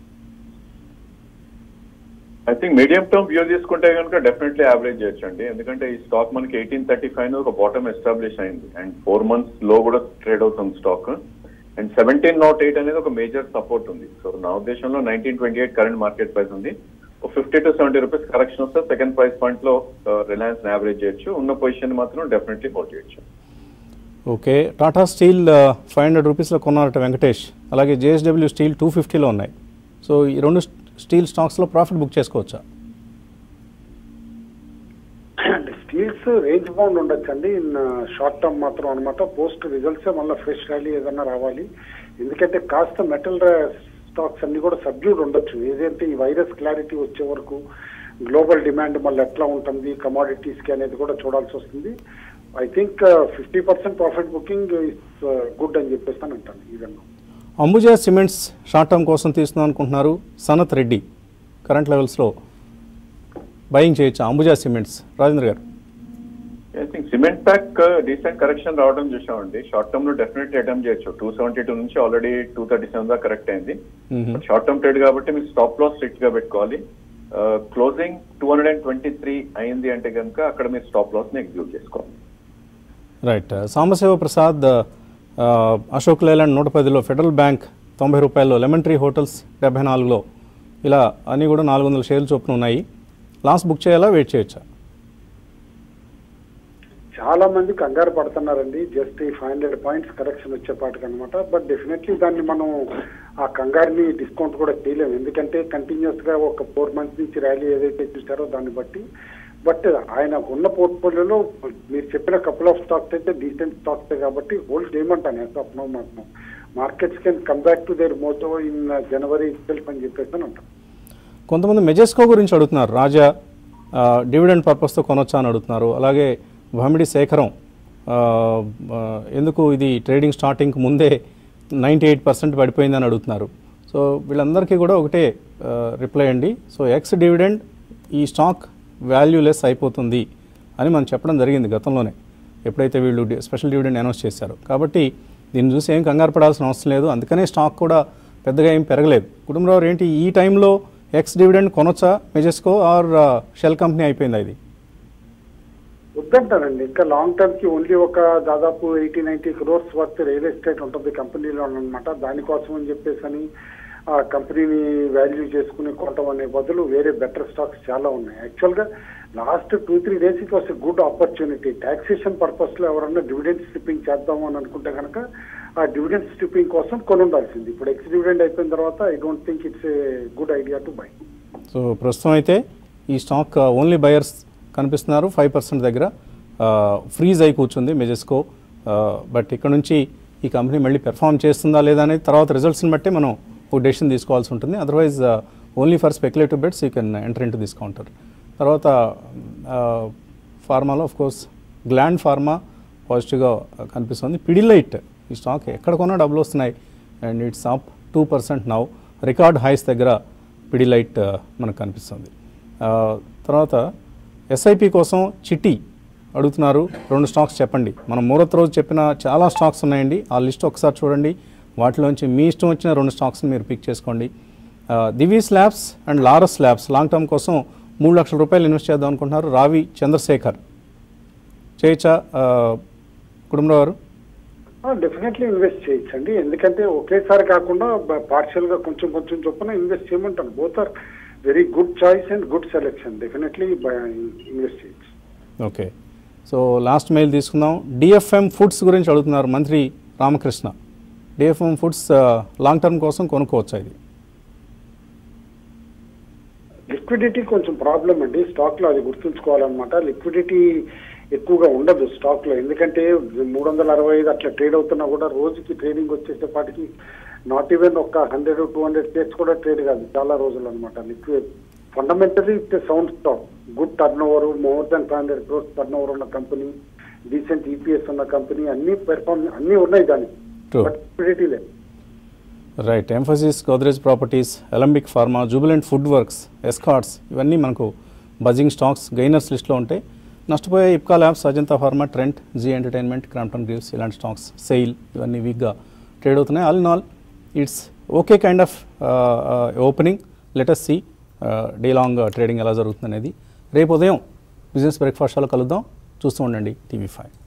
I think medium term view తీసుకుంటే కనుక డెఫినెట్లీ యావరేజ్ చేయొచ్చు అండి ఎందుకంటే ఈ స్టాక్ మనకి ఎయిటీన్ థర్టీ ఫైవ్ ఒక బాటమ్ ఎస్టాబ్లిష్ అయింది అండ్ ఫోర్ మంత్స్ లో కూడా ట్రేడ్ అవుతుంది stock and seventeen naught eight అనేది ఒక మేజర్ సపోర్ట్ ఉంది సో నా ఉద్దేశంలో nineteen twenty eight current market price ఉంది ఒక fifty to seventy rupees correction వస్తే సెకండ్ ప్రైస్ పాయింట్ లో రిలయన్స్ యావరేజ్ చేయొచ్చు ఉన్న పొజిషన్ మాత్రం డెఫినెట్లీ హోల్డ్ చేయొచ్చు okay Tata steel five hundred రూపీస్లో కొన్నారట వెంకటేష్ అలాగే జేఎస్డబ్ల్యూ స్టీల్ టూ ఫిఫ్టీలో ఉన్నాయి సో ఈ రెండు స్టీల్ స్టాక్స్లో ప్రాఫిట్ బుక్ చేసుకోవచ్చా స్టీల్స్ రేంజ్ బౌండ్ ఉండొచ్చండి ఇన్ షార్ట్ టర్మ్ మాత్రం అనమాట పోస్ట్ రిజల్ట్స్ మళ్ళీ ఫ్రెష్ ర్యాలీ ఏదన్నా రావాలి ఎందుకంటే కాస్త మెటల్ స్టాక్స్ అన్ని కూడా సబ్జ్యూడ్ ఉండొచ్చు ఏదంటే ఈ వైరస్ క్లారిటీ వచ్చే వరకు గ్లోబల్ డిమాండ్ మళ్ళీ ఎట్లా ఉంటుంది కమాడిటీస్ కి అనేది కూడా చూడాల్సి వస్తుంది I think fifty percent profit booking is good అని చెప్పేసి అని అంటాను even Ambuja cements short term కోసం తీసుకుందాం అనుకుంటున్నారు సనత్ రెడ్డి కరెంట్ లెవెల్స్లో బయింగ్ చేయొచ్చా అంబుజా సిమెంట్స్ రాజేంద్ర గారు I think cement pack decent correction రావడం చూసామండి షార్ట్ టర్మ్ లో డెఫినెట్లీ అటెంప్ట్ చేయొచ్చు టూ సెవెంటీ టూ నుంచి ఆల్రెడీ టూ థర్టీ సెవెన్ దాకా కరెక్ట్ అయింది షార్ట్ టర్మ్ ట్రేడ్ కాబట్టి మీకు స్టాప్ లాస్ స్ట్రిక్ట్ గా పెట్టుకోవాలి closing two hundred and twenty three అయింది అంటే కనుక అక్కడ మీరు స్టాప్ లాస్ ని ఎగ్జిక్యూట్ చేసుకోవాలి రైట్ సాంబశివ ప్రసాద్ ఆ, అశోక్ లేలాండ్ నూట పదిలో ఫెడరల్ బ్యాంక్ తొంభై రూపాయల్లో లెమన్ ట్రీ హోటల్స్ డెబ్బై నాలుగులో ఇలా అన్నీ కూడా నాలుగు వందల షేర్లు చొప్పున ఉన్నాయి లాస్ బుక్ చేయాలా వెయిట్ చేయొచ్చా చాలా మంది కంగారు పడుతున్నారండి జస్ట్ ఈ ఫైవ్ హండ్రెడ్ పాయింట్స్ కరెక్షన్ వచ్చేపాటికి అనమాట బట్ డెఫినెట్లీ దాన్ని మనం ఆ కంగారుని డిస్కౌంట్ కూడా చేయలేము ఎందుకంటే కంటిన్యూస్ గా ఒక ఫోర్ మంత్స్ నుంచి ర్యాలీ ఏదైతే చూసారో దాన్ని బట్టి బట్ ఆయన ఉన్న పోర్ట్ఫోలియోలో మీరు చెప్పిన కపుల్ ఆఫ్ స్టాక్స్ అయితే డీసెంట్ స్టాక్స్ కాబట్టి హోల్డ్ చేయమంటాను యాజ్ ఆఫ్ నో మాత్రం markets can come back to their motto in January self అని చెప్పేసి అని అంటారు కొంతమంది మెజెస్కో గురించి అడుగుతున్నారు రాజా ఆ, డివిడెండ్ పర్పస్తో కొనొచ్చా అని అడుగుతున్నారు అలాగే భామిడి శేఖరం ఆ, ఆ, ఎందుకు ఇది ట్రేడింగ్ స్టార్టింగ్కి ముందే నైంటీ ఎయిట్ పర్సెంట్ పడిపోయిందని అడుగుతున్నారు సో వీళ్ళందరికీ కూడా ఒకటే రిప్లై అండి సో ఎక్స్ డివిడెండ్ ఈ స్టాక్ వాల్యూలెస్ అయిపోతుంది అని మనం చెప్పడం జరిగింది గతంలోనే ఎప్పుడైతే వీళ్ళు డి- స్పెషల్ డివిడెండ్ అనౌన్స్ చేశారు కాబట్టి దీన్ని చూసి ఏం కంగారు పడాల్సిన అవసరం లేదు అందుకనే స్టాక్ కూడా పెద్దగా ఏం పెరగలేదు కుటుంబరావు ఏంటి ఈ టైంలో ఎక్స్ డివిడెండ్ కొనొచ్చా మెజెస్కో ఆర్ షెల్ కంపెనీ అయిపోయిందా ఇది వద్దంటారండి ఇంకా లాంగ్ టర్మ్ కి ఓన్లీ ఒక దాదాపు eighty ninety crores worth real estate ఉంటుంది కంపెనీలో అనమాట దానికోసం అని చెప్పేసి అని ఆ కంపెనీని వాల్యూ చేసుకుని కొనటం అనే బదులు వేరే బెటర్ స్టాక్స్ చాలా ఉన్నాయి యాక్చువల్ గా last two three days it was good opportunity taxation purpose లో ఎవరన్నా డివిడెండ్ స్ట్రిప్పింగ్ చేద్దాము అని అనుకుంటే కనుక ఆ డివిడెండ్ స్ట్రిప్పింగ్ కోసం కొని ఉండాల్సింది ఇప్పుడు ఎక్స్ డివిడెండ్ అయిపోయిన తర్వాత I don't think it's a good idea to buy so ప్రస్తుతం అయితే ఈ స్టాక్ ఓన్లీ బయర్స్ కనిపిస్తున్నారు ఫైవ్ పర్సెంట్ దగ్గర ఫ్రీజ్ అయి కూర్చుంది మెజెస్కో బట్ ఇక్కడ నుంచి ఈ కంపెనీ మళ్ళీ పెర్ఫామ్ చేస్తుందా లేదా అనేది తర్వాత రిజల్ట్స్ని బట్టి మనం ఒక డెసిషన్ తీసుకోవాల్సి ఉంటుంది otherwise only for speculative bets you can enter into this counter తర్వాత ఫార్మాలో ఆఫ్ కోర్స్ గ్లాండ్ ఫార్మా పాజిటివ్గా కనిపిస్తుంది పిడిలైట్ ఈ స్టాక్ ఎక్కడ కొన్నా డబ్బులు వస్తున్నాయి and it's up two percent now record highs దగ్గర పిడిలైట్ మనకు కనిపిస్తుంది ఆ, తర్వాత ఎస్ఐపి కోసం చిట్టి అడుగుతున్నారు రెండు స్టాక్స్ చెప్పండి మనం మూరత్ రోజు చెప్పిన చాలా స్టాక్స్ ఉన్నాయండి ఆ లిస్ట్ ఒకసారి చూడండి వాటిలోంచి మీ ఇష్టం వచ్చిన రెండు స్టాక్స్ని మీరు పిక్ చేసుకోండి ఆ, Divi's labs and Laurus labs long term కోసం మూడు లక్షల రూపాయలు ఇన్వెస్ట్ చేద్దాం అనుకుంటున్నారు రావి చంద్రశేఖర్ చేయొచ్చా ఆ, కుటుంబరావు గారు డెఫినెట్లీ ఇన్వెస్ట్ చేయొచ్చండి ఎందుకంటే ఒకేసారి కాకుండా పార్షియల్ గా కొంచెం కొంచెం చొప్పున ఇన్వెస్ట్ చేయమంటాను both are very good choice and good selection definitely invest చేయొచ్చు ఓకే సో లాస్ట్ మెయిల్ తీసుకుందాం డిఎఫ్ఎం ఫుడ్స్ గురించి అడుగుతున్నారు Mantri Ramakrishna DFM foods long term కోసం కొనుక్కోవచ్చా ఇది లిక్విడిటీ కొంచెం ప్రాబ్లం అండి స్టాక్ లో అది గుర్తుంచుకోవాలన్నమాట లిక్విడిటీ ఎక్కువగా ఉండదు స్టాక్ లో ఎందుకంటే మూడు వందల అరవై ఐదు అట్లా ట్రేడ్ అవుతున్నా కూడా రోజుకి ట్రేడింగ్ వచ్చేసేపాటికి నాట్ ఈవెన్ ఒక హండ్రెడ్ టూ హండ్రెడ్ షేర్స్ కూడా ట్రేడ్ కాదు చాలా రోజులు అనమాట liquid fundamentally it sound stock good turnover more than five hundred crores turnover ఉన్న కంపెనీ డీసెంట్ ఈపీఎస్ ఉన్న కంపెనీ అన్ని పెర్ఫార్మ్ అన్ని ఉన్నాయి దానికి True. బట్ లిక్విడిటీ లేదు right Mphasis Godrej properties Alembic pharma Jubilant food works Escorts ఇవన్నీ మనకు బజింగ్ స్టాక్స్ గైనర్స్ లిస్ట్లో ఉంటాయి నష్టపోయే Ipca labs Ajanta pharma Trent Zee entertainment Crompton Greaves ఇలాంటి స్టాక్స్ సెయిల్ ఇవన్నీ వీక్గా ట్రేడ్ అవుతున్నాయి all in all it's okay kind of opening let us see day long trading ఎలా జరుగుతుంది అనేది రేపు ఉదయం బిజినెస్ బ్రేక్ఫాస్ట్లో కలుద్దాం చూస్తూ ఉండండి టీవీ ఫైవ్